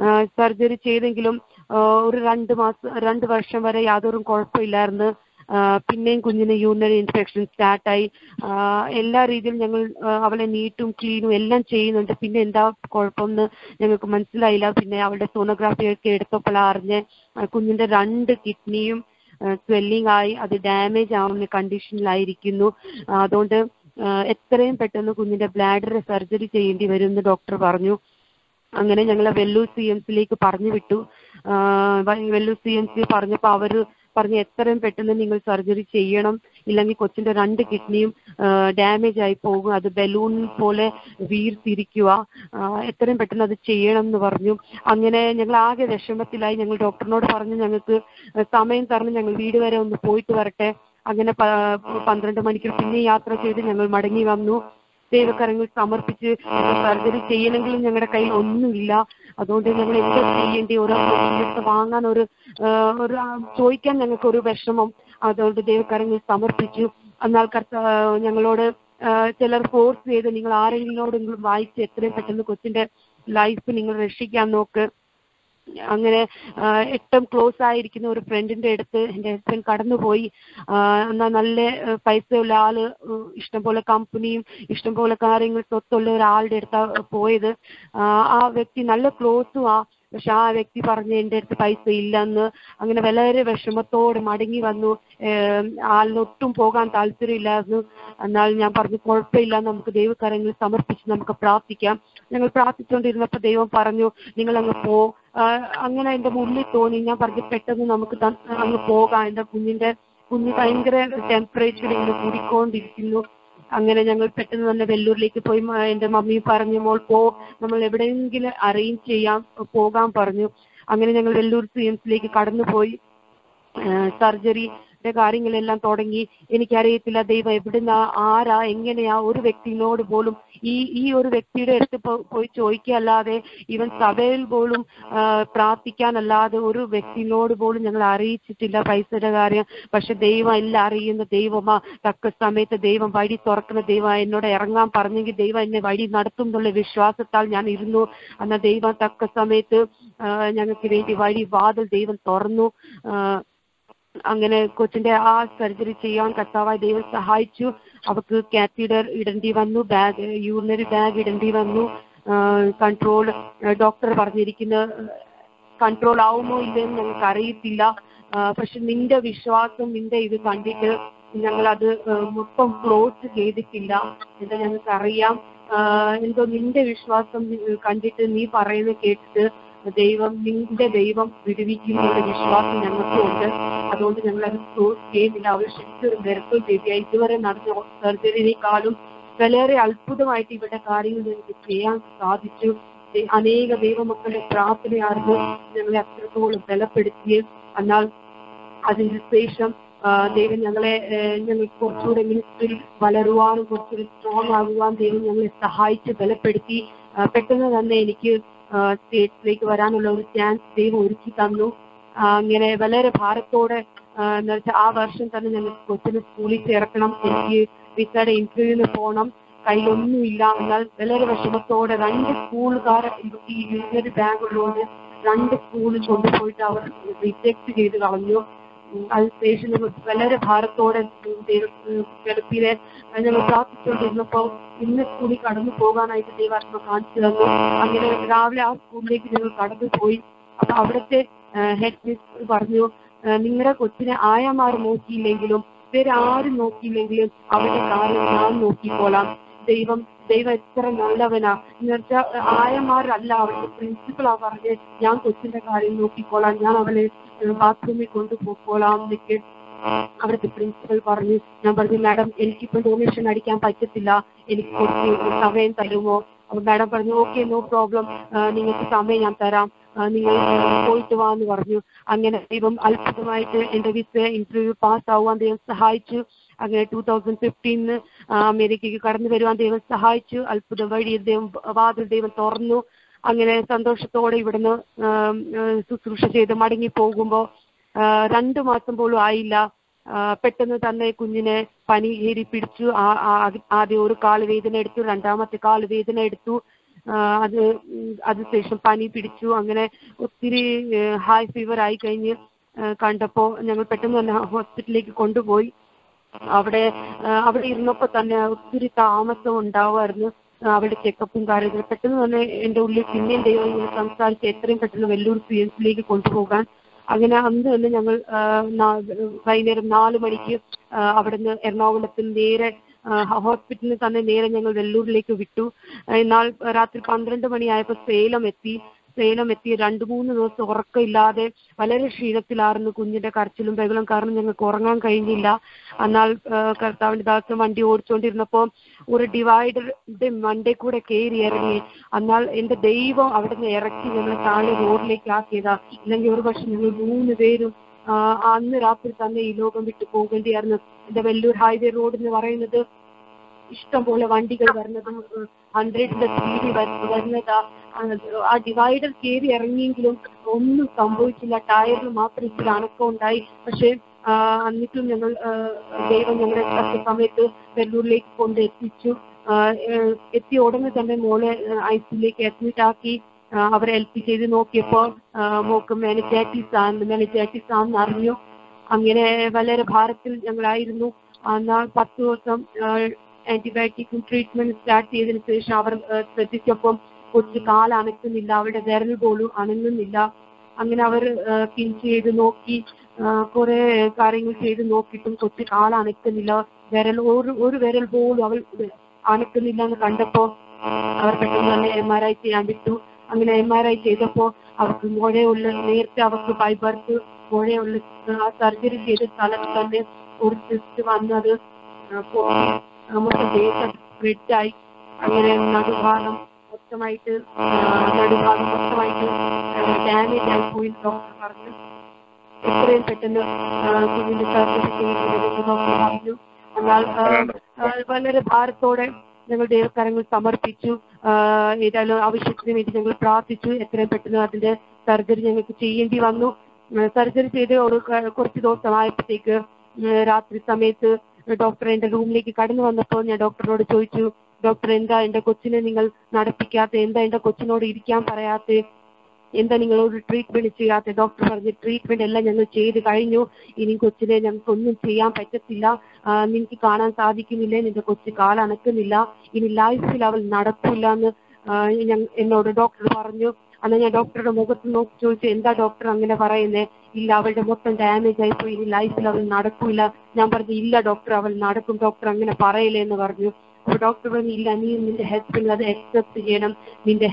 സർജറി ചെയ്തെങ്കിലും ആ, ഒരു രണ്ട് മാസം രണ്ട് വർഷം വരെ യാതൊരു കുഴപ്പമില്ലായിരുന്നു ആ, പിന്നെയും കുഞ്ഞിന് യൂറിനറി ഇൻഫെക്ഷൻ സ്റ്റാർട്ടായി എല്ലാ രീതിയിലും ഞങ്ങൾ ആ, അവളെ നീട്ടും ക്ലീനും എല്ലാം ചെയ്യുന്നുണ്ട് പിന്നെ എന്താ കുഴപ്പമെന്ന് ഞങ്ങൾക്ക് മനസ്സിലായില്ല പിന്നെ അവളുടെ സോണോഗ്രാഫി ഒക്കെ എടുത്തപ്പോഴാണ് അറിഞ്ഞ് ആ, കുഞ്ഞിന്റെ രണ്ട് കിഡ്നിയും സ്വെല്ലിംഗ് ആയി അത് ഡാമേജ് ആവുന്ന കണ്ടീഷനിലായിരിക്കുന്നു ആ, അതുകൊണ്ട് ആ, എത്രയും പെട്ടെന്ന് കുഞ്ഞിന്റെ ബ്ലാഡർ സർജറി ചെയ്യേണ്ടി വരും എന്ന് ഡോക്ടർ പറഞ്ഞു അങ്ങനെ ഞങ്ങളെ വെല്ലൂർ സി എം സിയിലേക്ക് പറഞ്ഞു വിട്ടു ആ, വ- വെല്ലൂർ സി എം സി പറഞ്ഞപ്പോൾ അവര് പറഞ്ഞു എത്രയും പെട്ടെന്ന് നിങ്ങൾ സർജറി ചെയ്യണം ഇല്ലെങ്കിൽ കൊച്ചിന്റെ രണ്ട് കിഡ്നിയും ഡാമേജ് ആയി പോകും അത് ബലൂൺ പോലെ വീർത്തിരിക്കുക ആ, എത്രയും പെട്ടെന്ന് അത് ചെയ്യണം എന്ന് പറഞ്ഞു അങ്ങനെ ഞങ്ങൾ ആകെ വിഷമത്തിലായി ഞങ്ങൾ ഡോക്ടറിനോട് പറഞ്ഞു ഞങ്ങൾക്ക് സമയം തരണം ഞങ്ങൾ വീട് വരെ ഒന്ന് പോയിട്ട് വരട്ടെ അങ്ങനെ പ- പന്ത്രണ്ട് മണിക്കൂർ പിന്നെ യാത്ര ചെയ്ത് ഞങ്ങൾ മടങ്ങി വന്നു ദൈവകരങ്ങൾ സമർപ്പിച്ച് സർജറി ചെയ്യണമെങ്കിലും ഞങ്ങളുടെ കയ്യിൽ ഒന്നുമില്ല അതുകൊണ്ട് ഞങ്ങൾ എന്താ ചെയ്യേണ്ടി ഓരോ പ്രൊസീജിയേഴ്സ് വാങ്ങാൻ ഒരു ആ, ഒരു ആ, ചോദിക്കാൻ ഞങ്ങൾക്ക് ഒരു വിഷമം അതുകൊണ്ട് ദൈവകരങ്ങൾ സമർപ്പിച്ചു എന്നാൽ കർത്ത ഞങ്ങളോട് ആ, ചിലർ ഫോഴ്സ് ചെയ്ത് നിങ്ങൾ ആരെങ്കിലോടെങ്കിലും വായിച്ച് എത്രയും പെട്ടെന്ന് കൊച്ചിന്റെ ലൈഫ് നിങ്ങൾ രക്ഷിക്കാൻ നോക്ക് അങ്ങനെ ആ, ഏറ്റവും ക്ലോസ് ആയിരിക്കുന്ന ഒരു ഫ്രണ്ടിന്റെ അടുത്ത് എൻ്റെ ഹസ്ബൻഡ് കടന്നുപോയി ആ, എന്നാ നല്ല ആ, പൈസയുള്ള ആള് ഉം, ഇഷ്ടംപോലെ കമ്പനിയും ഇഷ്ടംപോലെ കാര്യങ്ങൾ സ്വത്തുള്ള ഒരാളുടെ അടുത്താ പോയത് ആ, ആ വ്യക്തി നല്ല ക്ലോസും ആ പക്ഷെ ആ വ്യക്തി പറഞ്ഞു എൻ്റെ അടുത്ത് പൈസ ഇല്ലെന്ന് അങ്ങനെ വളരെ വിഷമത്തോടെ മടങ്ങി വന്നു ഏം, ആളിനൊട്ടും പോകാൻ താല്പര്യമില്ലായിരുന്നു എന്നാൽ ഞാൻ പറഞ്ഞു കുഴപ്പമില്ല നമുക്ക് ദൈവകരങ്ങളിൽ സമർപ്പിച്ച് നമുക്ക് പ്രാർത്ഥിക്കാം ഞങ്ങൾ പ്രാർത്ഥിച്ചുകൊണ്ടിരുന്നപ്പോൾ ദൈവം പറഞ്ഞു നിങ്ങൾ അങ്ങ് പോ ആ, അങ്ങനെ എൻ്റെ മുന്നിൽ തോന്നി ഞാൻ പറഞ്ഞു പെട്ടെന്ന് നമുക്ക് ത- അങ്ങ് പോകാം എൻ്റെ കുഞ്ഞിന്റെ കുഞ്ഞ് ഭയങ്കര ടെമ്പറേച്ചർ ഇങ്ങനെ കൂടിക്കൊണ്ടിരിക്കുന്നു അങ്ങനെ ഞങ്ങൾ പെട്ടെന്ന് തന്നെ വെല്ലൂരിലേക്ക് പോയി മ- എൻ്റെ മമ്മി പറഞ്ഞു മോൾ പോ നമ്മൾ എവിടെയെങ്കിലും അറേഞ്ച് ചെയ്യാം പോകാൻ പറഞ്ഞു അങ്ങനെ ഞങ്ങൾ വെല്ലൂർ സി എംസിലേക്ക് കടന്നുപോയി സർജറിയുടെ കാര്യങ്ങളെല്ലാം തുടങ്ങി എനിക്കറിയത്തില്ല ദൈവം എവിടുന്ന ആരാ എങ്ങനെയാ ഒരു വ്യക്തിനോട് പോലും ഈ ഈ ഒരു വ്യക്തിയുടെ അടുത്ത് പോ- പോയി ചോദിക്കല്ലാതെ ഇവൻ സഭയിൽ പോലും ആ, പ്രാർത്ഥിക്കാനല്ലാതെ ഒരു വ്യക്തിനോട് പോലും ഞങ്ങൾ അറിയിച്ചിട്ടില്ല പൈസയുടെ കാര്യം പക്ഷെ ദൈവം എല്ലാം അറിയുന്ന ദൈവമാ തക്ക സമയത്ത് ദൈവം വഴി തുറക്കുന്ന ദൈവം എന്നോട് ഇറങ്ങാൻ പറഞ്ഞെങ്കിൽ ദൈവം എന്നെ വഴി നടത്തും എന്നുള്ള വിശ്വാസത്താൽ ഞാൻ ഇരുന്നു എന്നാൽ ദൈവം തക്ക സമയത്ത് ആ, ഞങ്ങൾക്ക് വേണ്ടി വഴി വാതിൽ ദൈവം തുറന്നു ആ, അങ്ങനെ കൊച്ചിന്റെ ആ സർജറി ചെയ്യാൻ കർത്താവായ ദൈവം സഹായിച്ചു അവർക്ക് കാത്തീഡർ ഇടേണ്ടി വന്നു ബാഗ് യൂറിനറി ബാഗ് ഇടേണ്ടി വന്നു കൺട്രോൾ ഡോക്ടർ പറഞ്ഞിരിക്കുന്ന കൺട്രോൾ ആവുമോ ഇല്ലെന്ന് ഞങ്ങൾക്ക് അറിയത്തില്ല ആ, പക്ഷെ നിന്റെ വിശ്വാസം നിന്റെ ഇത് കണ്ടിട്ട് ഞങ്ങൾ അത് മൊത്തം ക്ലോസ് ചെയ്തിട്ടില്ല എന്ന് ഞങ്ങൾക്ക് അറിയാം ആ, എന്തോ നിന്റെ വിശ്വാസം നി- കണ്ടിട്ട് നീ പറയുന്നത് കേട്ടിട്ട് ദൈവം നിന്റെ ദൈവം വിടുവിക്കുന്നുള്ള വിശ്വാസം ഞങ്ങൾക്കുണ്ട് അതുകൊണ്ട് ഞങ്ങൾ അത് ക്ലോസ് ചെയ്യുന്നില്ല അവർ ശരിക്കും ഒരു മെറുക്കൽ ബേബിയായി ഇതുവരെ നടന്ന സർജറിനേക്കാളും വളരെ അത്ഭുതമായിട്ട് ഇവിടെ കാര്യങ്ങൾ ഞങ്ങൾക്ക് ചെയ്യാൻ സാധിച്ചു ദൈ- അനേക ദൈവമക്കളുടെ പ്രാർത്ഥനയായിരുന്നു ഞങ്ങളെ അത്രത്തോളം ബലപ്പെടുത്തിയത് എന്നാൽ അതിന് ശേഷം ആ, ദൈവം ഞങ്ങളെ ഏ, ഞങ്ങൾ കുറച്ചുകൂടെ മിനിസ്ട്രിയിൽ വളരുവാനും കുറച്ചുകൂടി സ്ട്രോങ് ആകുവാൻ ദൈവം ഞങ്ങളെ സഹായിച്ച് ബലപ്പെടുത്തി ആ, പെട്ടെന്ന് തന്നെ എനിക്ക് സ്റ്റേറ്റ്സിലേക്ക് വരാനുള്ള ഒരു ചാൻസ് ദൈവം ഒരുക്കി തന്നു ആ, അങ്ങനെ വളരെ ഭാരത്തോടെ ആ, എന്ന് വെച്ചാൽ ആ വർഷം തന്നെ ഞങ്ങൾ കൊച്ചിനെ സ്കൂളിൽ ചേർക്കണം എനിക്ക് വിസയുടെ ഇന്റർവ്യൂവിന് പോകണം കയ്യിലൊന്നുമില്ല എന്നാൽ വളരെ വിഷമത്തോടെ രണ്ട് സ്കൂളുകാർ ഈ യൂണിയൻ ബാങ്ക് ഉള്ളതുകൊണ്ട് രണ്ട് സ്കൂളിൽ കൊണ്ടുപോയിട്ട് അവർ റിജക്ട് ചെയ്ത് കളഞ്ഞു ഉം അതിനുശേഷം ഞങ്ങൾ വളരെ ഭാരത്തോടെ കിടപ്പിലെ ഞങ്ങൾ പ്രാർത്ഥിച്ചുകൊണ്ടിരുന്നപ്പോ ഇന്ന് സ്കൂളിൽ കടന്നു പോകാനായിട്ട് ദൈവാത്മ കാണിച്ചു തന്നു അങ്ങനെ രാവിലെ ആ സ്കൂളിലേക്ക് ഞങ്ങൾ കടന്നു പോയി അപ്പൊ അവിടുത്തെ ഹെഡ് മിസ്റ്റർ പറഞ്ഞു നിങ്ങളുടെ കൊച്ചിനെ ആയമാർ നോക്കിയില്ലെങ്കിലും വേറെ ആരും നോക്കിയില്ലെങ്കിലും അവരുടെ കാര്യം ഞാൻ നോക്കിക്കോളാം ദൈവം ദൈവം എത്ര നല്ലവനാ എന്ന് വെച്ചാൽ ആയമാരല്ല അവിടുത്തെ പ്രിൻസിപ്പളാ പറഞ്ഞ് ഞാൻ കൊച്ചിന്റെ കാര്യം നോക്കിക്കോളാം ഞാൻ അവളെ ബാത്റൂമിൽ കൊണ്ടുപോയിക്കോളാം എന്നൊക്കെ അവിടുത്തെ പ്രിൻസിപ്പൽ പറഞ്ഞു ഞാൻ പറഞ്ഞു മാഡം എനിക്കിപ്പോ ഡൊണേഷൻ അടിക്കാൻ പറ്റത്തില്ല എനിക്ക് കുറച്ച് സമയം തരുമോ അപ്പൊ മാഡം പറഞ്ഞു ഓക്കെ നോ പ്രോബ്ലം നിങ്ങൾക്ക് സമയം ഞാൻ തരാം ആ, നിങ്ങൾ പോയിട്ട് വാ എന്ന് പറഞ്ഞു അങ്ങനെ ദൈവം അത്ഭുതമായിട്ട് എന്റെ വിസ ഇന്റർവ്യൂ പാസ് ആവാൻ ദൈവം സഹായിച്ചു അങ്ങനെ ടൂ തൗസൻഡ് ഫിഫ്റ്റീനിന് അമേരിക്കയ്ക്ക് കടന്നു വരുവാൻ ദൈവം സഹായിച്ചു അത്ഭുതം വഴി ദൈവം വാതിൽ ദൈവം തുറന്നു അങ്ങനെ സന്തോഷത്തോടെ ഇവിടുന്ന് ആം, ആ, ശുശ്രൂഷ ചെയ്ത് മടങ്ങി പോകുമ്പോൾ രണ്ടു മാസം പോലും ആയില്ല ആ, പെട്ടെന്ന് തന്നെ കുഞ്ഞിനെ പനി കയറി പിടിച്ചു ആ- ആ- ആദ്യം ഒരു കാല് വേദന എടുത്തു രണ്ടാമത്തെ കാല് വേദന എടുത്തു ആ, അത് ഉം, അതിനുശേഷം പനി പിടിച്ചു അങ്ങനെ ഒത്തിരി ഹൈ ഫീവർ ആയി കഴിഞ്ഞ് ആ, കണ്ടപ്പോ ഞങ്ങൾ പെട്ടെന്ന് തന്നെ ഹോസ്പിറ്റലിലേക്ക് കൊണ്ടുപോയി അവിടെ ആ, അവിടെ ഇരുന്നപ്പോ തന്നെ ഒത്തിരി താമസം ഉണ്ടാവുമായിരുന്നു ആ, അവിടെ ചെക്കപ്പും കാര്യങ്ങളും പെട്ടെന്ന് തന്നെ എന്റെ ഉള്ളിൽ പിന്നെയും ദൈവം ഇങ്ങനെ സംസാരിച്ച് എത്രയും പെട്ടെന്ന് വെല്ലൂർ പി എം സിയിലേക്ക് കൊണ്ടുപോകാൻ അങ്ങനെ അന്ന് തന്നെ ഞങ്ങൾ ആ, നാ- വൈകുന്നേരം നാല് മണിക്ക് ആ, അവിടുന്ന് എറണാകുളത്തിൽ നേരെ ആ, ഹോസ്പിറ്റലിൽ തന്നെ നേരെ ഞങ്ങൾ വെല്ലൂരിലേക്ക് വിട്ടു എന്നാൽ രാത്രി പന്ത്രണ്ട് മണിയായപ്പോൾ സേലം എത്തി സേലം എത്തി രണ്ട് മൂന്ന് ദിവസം ഉറക്കമില്ലാതെ വളരെ ക്ഷീണത്തിലായിരുന്നു കുഞ്ഞിന്റെ കരച്ചിലും ബഹളം കാരണം ഞങ്ങൾക്ക് ഉറങ്ങാൻ കഴിഞ്ഞില്ല എന്നാൽ ആ, കർത്താവിന്റെ ദാസം വണ്ടി ഓടിച്ചുകൊണ്ടിരുന്നപ്പോ ഒരു ഡിവൈഡറിന്റെ മണ്ടേ കൂടെ കയറി ഇറങ്ങി എന്നാൽ എന്റെ ദൈവം അവിടെ നിന്ന് ഇറക്കി ഞങ്ങളെ താഴെ റോഡിലേക്ക് ആക്കിയതാ ഇല്ലെങ്കിൽ ഒരു പക്ഷെ ഞങ്ങൾ മൂന്ന് പേരും ആ, അന്ന് രാത്രി തന്നെ ഈ ലോകം വിട്ടു പോകേണ്ടിയായിരുന്നു എന്റെ വെല്ലൂർ ഹൈവേ റോഡ് എന്ന് പറയുന്നത് ഇഷ്ടം പോലെ വണ്ടികൾ വരുന്നതും ഹൺഡ്രഡിന്റെ സ്പീഡിൽ വരുന്നതാ ആ, ആ ഡിവൈഡർ കയറി ഇറങ്ങിയെങ്കിലും ഒന്നും സംഭവിച്ചില്ല ടയറിൽ മാത്രം ഇച്ചിരി അനക്കം ഉണ്ടായി പക്ഷെ ആ, എന്നിട്ടും ഞങ്ങൾ ആ, ദൈവം ഞങ്ങളെ തക്ക സമയത്ത് വെല്ലൂരിലേക്ക് കൊണ്ട് എത്തിച്ചു ആ, ഏഹ്, എത്തിയ ഉടനെ തന്നെ മോളെ ഐ സിയിലേക്ക് അഡ്മിറ്റ് ആക്കി ആ, അവരെ ഹെൽപ്പ് ചെയ്ത് നോക്കിയപ്പോ ആ, മോക്ക് മെനജാറ്റിസ് ആണ് മെനജാറ്റിസ് ആണെന്ന് അറിഞ്ഞു അങ്ങനെ വളരെ ഭാരത്തിൽ ഞങ്ങളായിരുന്നു എന്നാൽ പത്ത് ദിവസം ആന്റിബയോട്ടിക്കും ട്രീറ്റ്മെന്റ് സ്റ്റാർട്ട് ചെയ്തതിനു ശേഷം അവർ ആ, ശ്രദ്ധിച്ചപ്പം കൊച്ചു കാൽ അനക്കുന്നില്ല അവരുടെ വിരൽ പോലും അനങ്ങുന്നില്ല അങ്ങനെ അവർ പിൻ ചെയ്ത് നോക്കി ആ, കുറെ കാര്യങ്ങൾ ചെയ്ത് നോക്കിയിട്ടും കൊച്ചു കാൽ അനക്കുന്നില്ല വിരൽ ഒരു ഒരു വിരൽ പോലും അവൾ അനക്കുന്നില്ല എന്ന് കണ്ടപ്പോ അവർ പെട്ടെന്ന് തന്നെ എം ആർ ഐ ചെയ്യാൻ വിട്ടു അങ്ങനെ എം ആർ ഐ ചെയ്തപ്പോ അവർക്ക് മുഴയുള്ള നേരത്തെ അവർക്ക് ബൈ ബർത്ത് മുഴയുള്ള ആ സർജറി ചെയ്ത സ്ഥലത്ത് തന്നെ ഒരു സിസ്റ്റ് വന്നത് ആ, പൊട്ടി നമ്മുടെ ദേഹം സ്പ്രെഡായി അങ്ങനെ നടുഭാഗം മൊത്തമായിട്ട് ആ, നടുഭാഗം മൊത്തമായിട്ട് ഡാമേജ് ആയി പോയി ഡോക്ടർ പറഞ്ഞു എത്രയും പെട്ടെന്ന് ആ, കുഞ്ഞിന്റെ സർജറി ചെയ്യുന്നത് ഡോക്ടർ പറഞ്ഞു എന്നാൽ ആ, ആ, വളരെ ഭാരത്തോടെ ഞങ്ങൾ ദൈവകരങ്ങൾ സമർപ്പിച്ചു ആ, ഏതായാലും ആവശ്യത്തിന് വേണ്ടി ഞങ്ങൾ പ്രാർത്ഥിച്ചു എത്രയും പെട്ടെന്ന് അതിന്റെ സർജറി ഞങ്ങൾക്ക് ചെയ്യേണ്ടി വന്നു സർജറി ചെയ്ത് ഒരു ക- കുറച്ച് ദിവസമായപ്പോഴത്തേക്ക് ഉം, രാത്രി സമയത്ത് ഡോക്ടർ എന്റെ റൂമിലേക്ക് കടന്നു വന്നപ്പോൾ ഞാൻ ഡോക്ടറിനോട് ചോദിച്ചു ഡോക്ടർ എന്താ എന്റെ കൊച്ചിനെ നിങ്ങൾ നടപ്പിക്കാത്ത എന്താ എന്റെ കൊച്ചിനോട് ഇരിക്കാൻ പറയാത്ത എന്താ നിങ്ങൾ ഒരു ട്രീറ്റ്മെന്റ് ചെയ്യാത്ത ഡോക്ടർ പറഞ്ഞ് ട്രീറ്റ്മെന്റ് എല്ലാം ഞങ്ങൾ ചെയ്ത് കഴിഞ്ഞു ഇനി കൊച്ചിനെ ഞങ്ങൾക്ക് ഒന്നും ചെയ്യാൻ പറ്റത്തില്ല ആ, നിനക്ക് കാണാൻ സാധിക്കുന്നില്ല നിന്റെ കൊച്ചു കാലനക്കുന്നില്ല ഇനി ലൈഫിൽ അവൾ നടക്കില്ല എന്ന് ആ, ഞ- എന്നോട് ഡോക്ടർ പറഞ്ഞു അന്ന് ഞാൻ ഡോക്ടറുടെ മുഖത്ത് നോക്കി ചോദിച്ചു എന്താ ഡോക്ടർ അങ്ങനെ പറയുന്നേ ഇല്ല അവളുടെ മൊത്തം ഡാമേജ് ആയിപ്പോയി ഇനി ലൈഫിൽ അവൾ നടക്കൂല ഞാൻ പറഞ്ഞു ഇല്ല ഡോക്ടർ അവൾ നടക്കും ഡോക്ടർ അങ്ങനെ പറയില്ലേ എന്ന് അപ്പൊ ഡോക്ടർ പറഞ്ഞു ഇല്ല നീ നിന്റെ ഹസ്ബൻഡ് അത് അക്സെപ്റ്റ് ചെയ്യണം നിന്റെ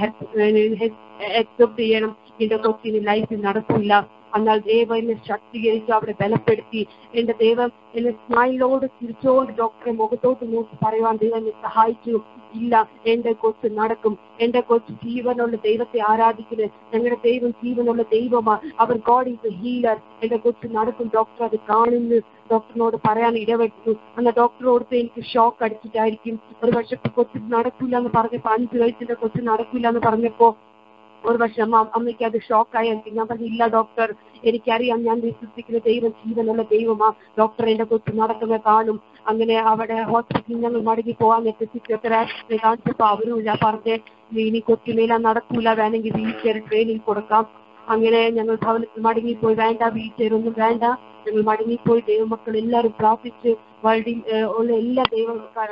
അക്സെപ്റ്റ് ചെയ്യണം നിന്റെ കൊച്ചിന് ലൈഫിൽ നടക്കില്ല എന്നാൽ ദൈവം എന്നെ ശക്തീകരിച്ചു അവിടെ ബലപ്പെടുത്തി എന്റെ ദൈവം എന്നെ സ്മൈലോട് ചിരിച്ചോട് ഡോക്ടറെ മുഖത്തോട്ട് നോക്കി പറയുവാൻ ദൈവം എന്നെ സഹായിച്ചു ഇല്ല എന്റെ കൊച്ച് നടക്കും എന്റെ കൊച്ച് ജീവനുള്ള ദൈവത്തെ ആരാധിക്കുന്നത് ഞങ്ങളുടെ ദൈവം ജീവനുള്ള ദൈവമാ അവർ ഗോഡ് ഈസ് ഹീലർ എന്റെ കൊച്ച് നടക്കും ഡോക്ടർ അത് കാണുന്നു ഡോക്ടറിനോട് പറയാൻ ഇടപെട്ടു അന്ന് ഡോക്ടറോടത്ത് എനിക്ക് ഷോക്ക് അടിച്ചിട്ടായിരിക്കും ഒരു പക്ഷെ കൊച്ചു നടക്കില്ല എന്ന് പറഞ്ഞപ്പോ അഞ്ചു വയസ്സിന്റെ കൊച്ചു നടക്കില്ല എന്ന് പറഞ്ഞപ്പോ ഒരു പക്ഷെ അമ്മ അമ്മയ്ക്ക് അത് ഷോക്കായിരിക്കും ഞാൻ പറഞ്ഞു ഇല്ല ഡോക്ടർ എനിക്കറിയാം ഞാൻ വിശ്വസിക്കുന്ന ദൈവം ജീവനുള്ള ദൈവമാ ഡോക്ടർ എന്റെ കൊച്ചു നടക്കുന്ന കാണും അങ്ങനെ അവിടെ ഹോസ്പിറ്റലിൽ ഞങ്ങൾ മടങ്ങി പോകാൻ നേരത്തെ ഫിസിയോതെറാപ്പിസ്റ്റ് കാണിച്ചപ്പോ അവരും ഞാൻ പറഞ്ഞേ "നീ ഇനി കൊച്ചുമേല നടക്കൂല വേണമെങ്കിൽ വീൽ ചെയർ ട്രെയിനിങ് കൊടുക്കാം അങ്ങനെ ഞങ്ങൾ ഭവനത്തിൽ മടങ്ങിപ്പോയി വേണ്ട വീൽ ചെയർ ഒന്നും വേണ്ട ഞങ്ങൾ മടങ്ങിപ്പോയി ദൈവമക്കൾ എല്ലാവരും പ്രാർത്ഥിച്ച് വേൾഡിൽ ഏഹ്, ഉള്ള എല്ലാ ദൈവ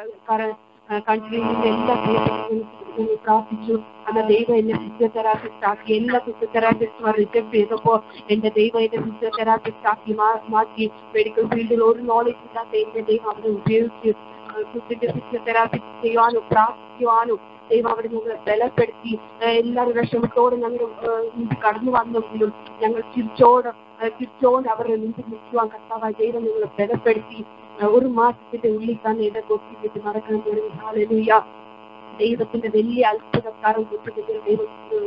കൺട്രിയിലുള്ള എല്ലാ ദൈവങ്ങളും ഞങ്ങൾ പ്രാർത്ഥിച്ചു അന്ന് ദൈവം എന്നെ ഫിസിയോതെറാപ്പിസ്റ്റ് ആക്കി എല്ലാ ഫിസിയോതെറാപ്പിസ്റ്റുമാർ റിജക്ട് ചെയ്തപ്പോ എന്റെ ദൈവം എന്നെ ഫിസിയോതെറാപ്പിസ്റ്റ് ആക്കി മാ- മാറ്റി മെഡിക്കൽ ഫീൽഡിൽ ഒരു നോളജ് ഇല്ലാത്ത എന്റെ ദൈവം അവരെ ഉപയോഗിച്ച് കുട്ടിന്റെ ഫിസിയോതെറാപ്പിസ്റ്റ് ചെയ്യുവാനും പ്രാർത്ഥിക്കുവാനും ദൈവം അവിടെ ഞങ്ങളെ ബലപ്പെടുത്തി ഏഹ് എല്ലാവരും വിഷമത്തോടെ ഞങ്ങൾ മുമ്പ് കടന്നു വന്നെങ്കിലും ഞങ്ങൾ ചിരിച്ചോട് ഏഹ് ചിരിച്ചോട് അവരുടെ മുമ്പിൽ നിൽക്കുവാൻ കർത്താവായ ദൈവം ഞങ്ങളെ ബലപ്പെടുത്തി ഏഹ് ഒരു മാസത്തിന്റെ ഉള്ളിൽ തന്നെ എന്റെ കൊച്ചിട്ട് നടക്കാൻ തുടങ്ങി ഹാലലൂയ ദൈവത്തിന്റെ വലിയ അത്ഭുതക്കാരൻ കൊച്ചിട്ട് ദൈവം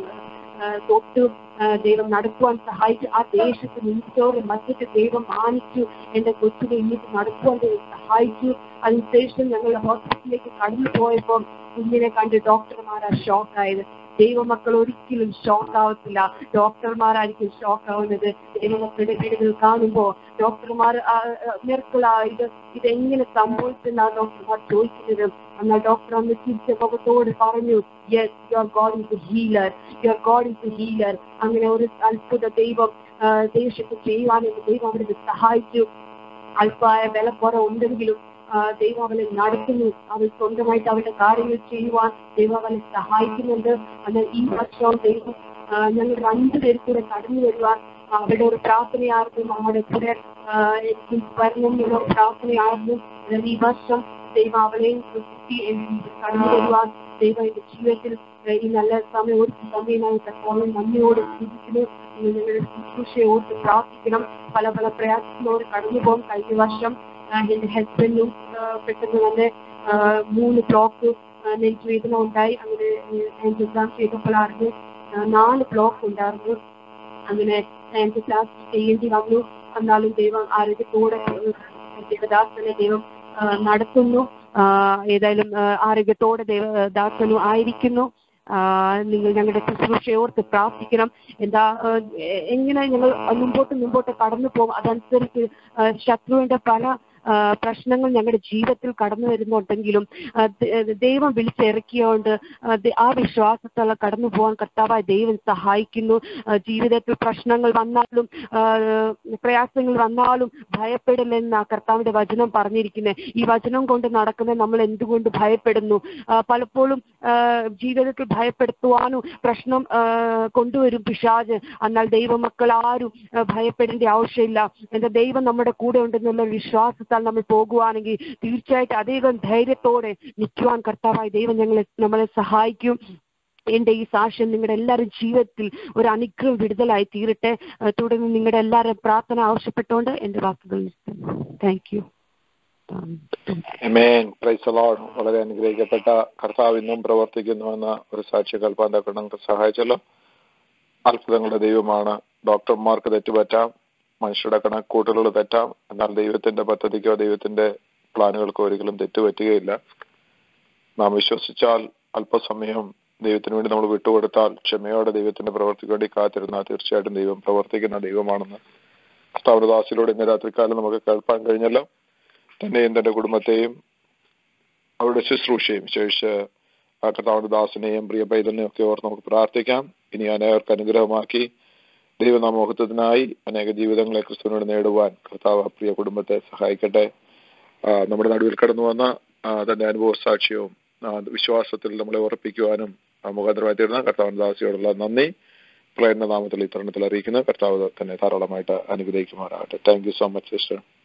ഏഹ് തൊട്ട് ഏഹ് ദൈവം നടക്കുവാൻ സഹായിച്ചു ആ ദേശത്ത് നിന്നോട് മധ്യത്തെ ദൈവം മാനിച്ചു എന്റെ കൊച്ചിനെ ഇന്നിട്ട് നടക്കുവാൻ ദൈവം സഹായിച്ചു അതിനുശേഷം ഞങ്ങൾ ഹോസ്പിറ്റലിലേക്ക് കടന്നു പോയപ്പോൾ കുഞ്ഞിനെ കണ്ട് ഡോക്ടർമാരാ ഷോക്കായത് ദൈവമക്കൾ ഒരിക്കലും ഷോക്ക് ആവത്തില്ല ഡോക്ടർമാരായിരിക്കും ഷോക്ക് ആവുന്നത് ദൈവമക്കളുടെ വീടുകൾ കാണുമ്പോൾ ഡോക്ടർമാർ മിറക്കിളാ ഇത് ഇതെങ്ങനെ സംഭവിച്ചെന്നാ ഡോക്ടർമാർ ചോദിക്കുന്നത് എന്നാൽ ഡോക്ടർ അന്ന് തിരിച്ച മുഖത്തോട് പറഞ്ഞു yes your God is healer your God is healer അങ്ങനെ ഒരു അത്ഭുത ദൈവം ആ, ദേശത്ത് ചെയ്യുവാൻ എന്റെ ദൈവം അവരെ സഹായിച്ചു അല്പായ വിലക്കുറവുണ്ടെങ്കിലും ആ, ദൈവം അവളെ നടത്തുന്നു അവൾ സ്വന്തമായിട്ട് അവളുടെ കാര്യങ്ങൾ ചെയ്യുവാൻ ദൈവം അവളെ സഹായിക്കുന്നുണ്ട് എന്നാൽ ഈ വർഷവും ദൈവം ആ, ഞങ്ങൾ രണ്ടുപേരും കൂടെ കടന്നു വരുവാൻ അവരുടെ ഒരു പ്രാർത്ഥനയായിരുന്നു നമ്മുടെ കൂടെ ആ, എനിക്ക് വരണം എന്നുള്ള ഒരു പ്രാർത്ഥനയായിരുന്നു എന്നാൽ ഈ വർഷം ദൈവം അവളെയും കുട്ടി കടന്നു വരുവാൻ ദൈവം എന്റെ ജീവിതത്തിൽ ആ, ഈ നല്ല സമയം ഒരു സമയമായി തക്കോളം നന്ദിയോട് ചിന്തിക്കുന്നു നിങ്ങളുടെ ശുശ്രൂഷയെ ഓർത്ത് പ്രാർത്ഥിക്കണം പല പല പ്രയാസങ്ങളോട് കടന്നു പോകും കഴിഞ്ഞ വർഷം ആ, എന്റെ ഹസ്ബൻഡും പെട്ടെന്ന് തന്നെ ആ, മൂന്ന് ബ്ലോക്ക് നെഞ്ചുവേദന ഉണ്ടായി അങ്ങനെ എക്സാം ചെയ്തപ്പോഴായിരുന്നു ആ, നാല് ബ്ലോക്ക് ഉണ്ടായിരുന്നു അങ്ങനെ ക്ലാസ് ചെയ്യേണ്ടി വന്നു എന്നാലും ദൈവം ആരോഗ്യത്തോടെ ഏഹ്, ദേവദാസനെ ദൈവം ആ, നടത്തുന്നു ആ, ഏതായാലും ആ, ആരോഗ്യത്തോടെ ദേവദാസനും ആയിരിക്കുന്നു ആ, നിങ്ങൾ ഞങ്ങളുടെ ശുശ്രൂഷയെ ഓർത്ത് പ്രാർത്ഥിക്കണം എന്താ ആ, എ- എങ്ങനെ ഞങ്ങൾ മുമ്പോട്ട് മുമ്പോട്ട് കടന്നു പോകും അതനുസരിച്ച് ആ, ശത്രുവിന്റെ പല ആ, പ്രശ്നങ്ങൾ ഞങ്ങളുടെ ജീവിതത്തിൽ കടന്നു വരുന്നുണ്ടെങ്കിലും ആ, ദ- ദൈവം വിളിച്ചിറക്കിയോണ്ട് ആ, ദ- ആ വിശ്വാസത്താൽ കടന്നു പോകാൻ കർത്താവായ ദൈവം സഹായിക്കുന്നു ആ, ജീവിതത്തിൽ പ്രശ്നങ്ങൾ വന്നാലും ആ, പ്രയാസങ്ങൾ വന്നാലും ഭയപ്പെടില്ലെന്ന് ആ കർത്താവിന്റെ വചനം പറഞ്ഞിരിക്കുന്നത് ഈ വചനം കൊണ്ട് നടക്കുന്ന നമ്മൾ എന്തുകൊണ്ട് ഭയപ്പെടുന്നു ആ, പലപ്പോഴും ആ, ജീവിതത്തിൽ ഭയപ്പെടുത്തുവാനും പ്രശ്നം ആ, കൊണ്ടുവരും പിശാജ് എന്നാൽ ദൈവമക്കൾ ആരും ആ, ഭയപ്പെടേണ്ട ആവശ്യമില്ല എന്താ ദൈവം നമ്മുടെ കൂടെ ഉണ്ടെന്നുള്ള വിശ്വാസത്താൽ നമ്മൾ പോകുവാണെങ്കിൽ തീർച്ചയായിട്ടും അധികം ധൈര്യത്തോടെ നിൽക്കുവാൻ കർത്താവായ ദൈവം ഞങ്ങളെ നമ്മളെ സഹായിക്കും എന്റെ ഈ സാക്ഷ്യം നിങ്ങളുടെ എല്ലാവരും ജീവിതത്തിൽ ഒരു അനുഗ്രഹം വിടുതലായി തീരട്ടെ ആ, തുടർന്ന് നിങ്ങളുടെ എല്ലാവരും പ്രാർത്ഥന ആവശ്യപ്പെട്ടുകൊണ്ട് എന്റെ വാക്കുകൾ നിർത്തുന്നു thank you amen praise Lord വളരെ അനുഗ്രഹിക്കപ്പെട്ട കർത്താവ് ഇന്നും പ്രവർത്തിക്കുന്നുവെന്ന ഒരു സാക്ഷ്യ കൽപ്പാന്താക്കൾ നമുക്ക് സഹായിച്ചല്ലോ അത്ഭുതങ്ങളുടെ ദൈവമാണ് ഡോക്ടർമാർക്ക് തെറ്റുപറ്റാം മനുഷ്യരുടെ കണക്കൂട്ടലുകൾ തെറ്റാം എന്നാൽ ദൈവത്തിന്റെ പദ്ധതിക്കോ ദൈവത്തിന്റെ പ്ലാനുകൾക്കോ ഒരിക്കലും തെറ്റുപറ്റുകയില്ല നാം വിശ്വസിച്ചാൽ അല്പസമയം ദൈവത്തിന് വേണ്ടി നമ്മൾ വിട്ടുകൊടുത്താൽ ക്ഷമയോടെ ദൈവത്തിന്റെ പ്രവർത്തിക്ക് വേണ്ടി കാത്തിരുന്നാൽ തീർച്ചയായിട്ടും ദൈവം പ്രവർത്തിക്കുന്ന ദൈവമാണെന്ന് കർത്താവിന്റെ ദാസിലൂടെ ഇന്ന് രാത്രികാലം നമുക്ക് കേൾപ്പാൻ കഴിഞ്ഞല്ലോ തന്നെയും തന്റെ കുടുംബത്തെയും അവരുടെ ശുശ്രൂഷയും വിശേഷിച്ച് ആ കർത്താവിന്റെ ദാസനെയും പ്രിയ പൈതലിനെയും ഒക്കെ ഓർത്ത് നമുക്ക് പ്രാർത്ഥിക്കാം ഇനി അനേകർക്ക് അനുഗ്രഹമാക്കി ദൈവനാമോഹത്വത്തിനായി അനേക ജീവിതങ്ങളെ ക്രിസ്തുവിനോട് നേടുവാൻ കർത്താവ് ആ പ്രിയ കുടുംബത്തെ സഹായിക്കട്ടെ ആ, നമ്മുടെ നടുവിൽ കടന്നു വന്ന ആ, തന്റെ അനുഭവ സാക്ഷ്യവും ആ, വിശ്വാസത്തിൽ നമ്മളെ ഉറപ്പിക്കുവാനും ആ, മുഖാന്തരമായി തീർന്ന കർത്താവിന്റെ ദാസിയോടുള്ള നന്ദി പ്രേരണ നാമത്തിൽ ഈ തരുണത്തിൽ അറിയിക്കുന്ന കർത്താവ് തന്നെ ധാരാളമായിട്ട് അനുഗ്രഹിക്കുമാറാകട്ടെ thank you so much sister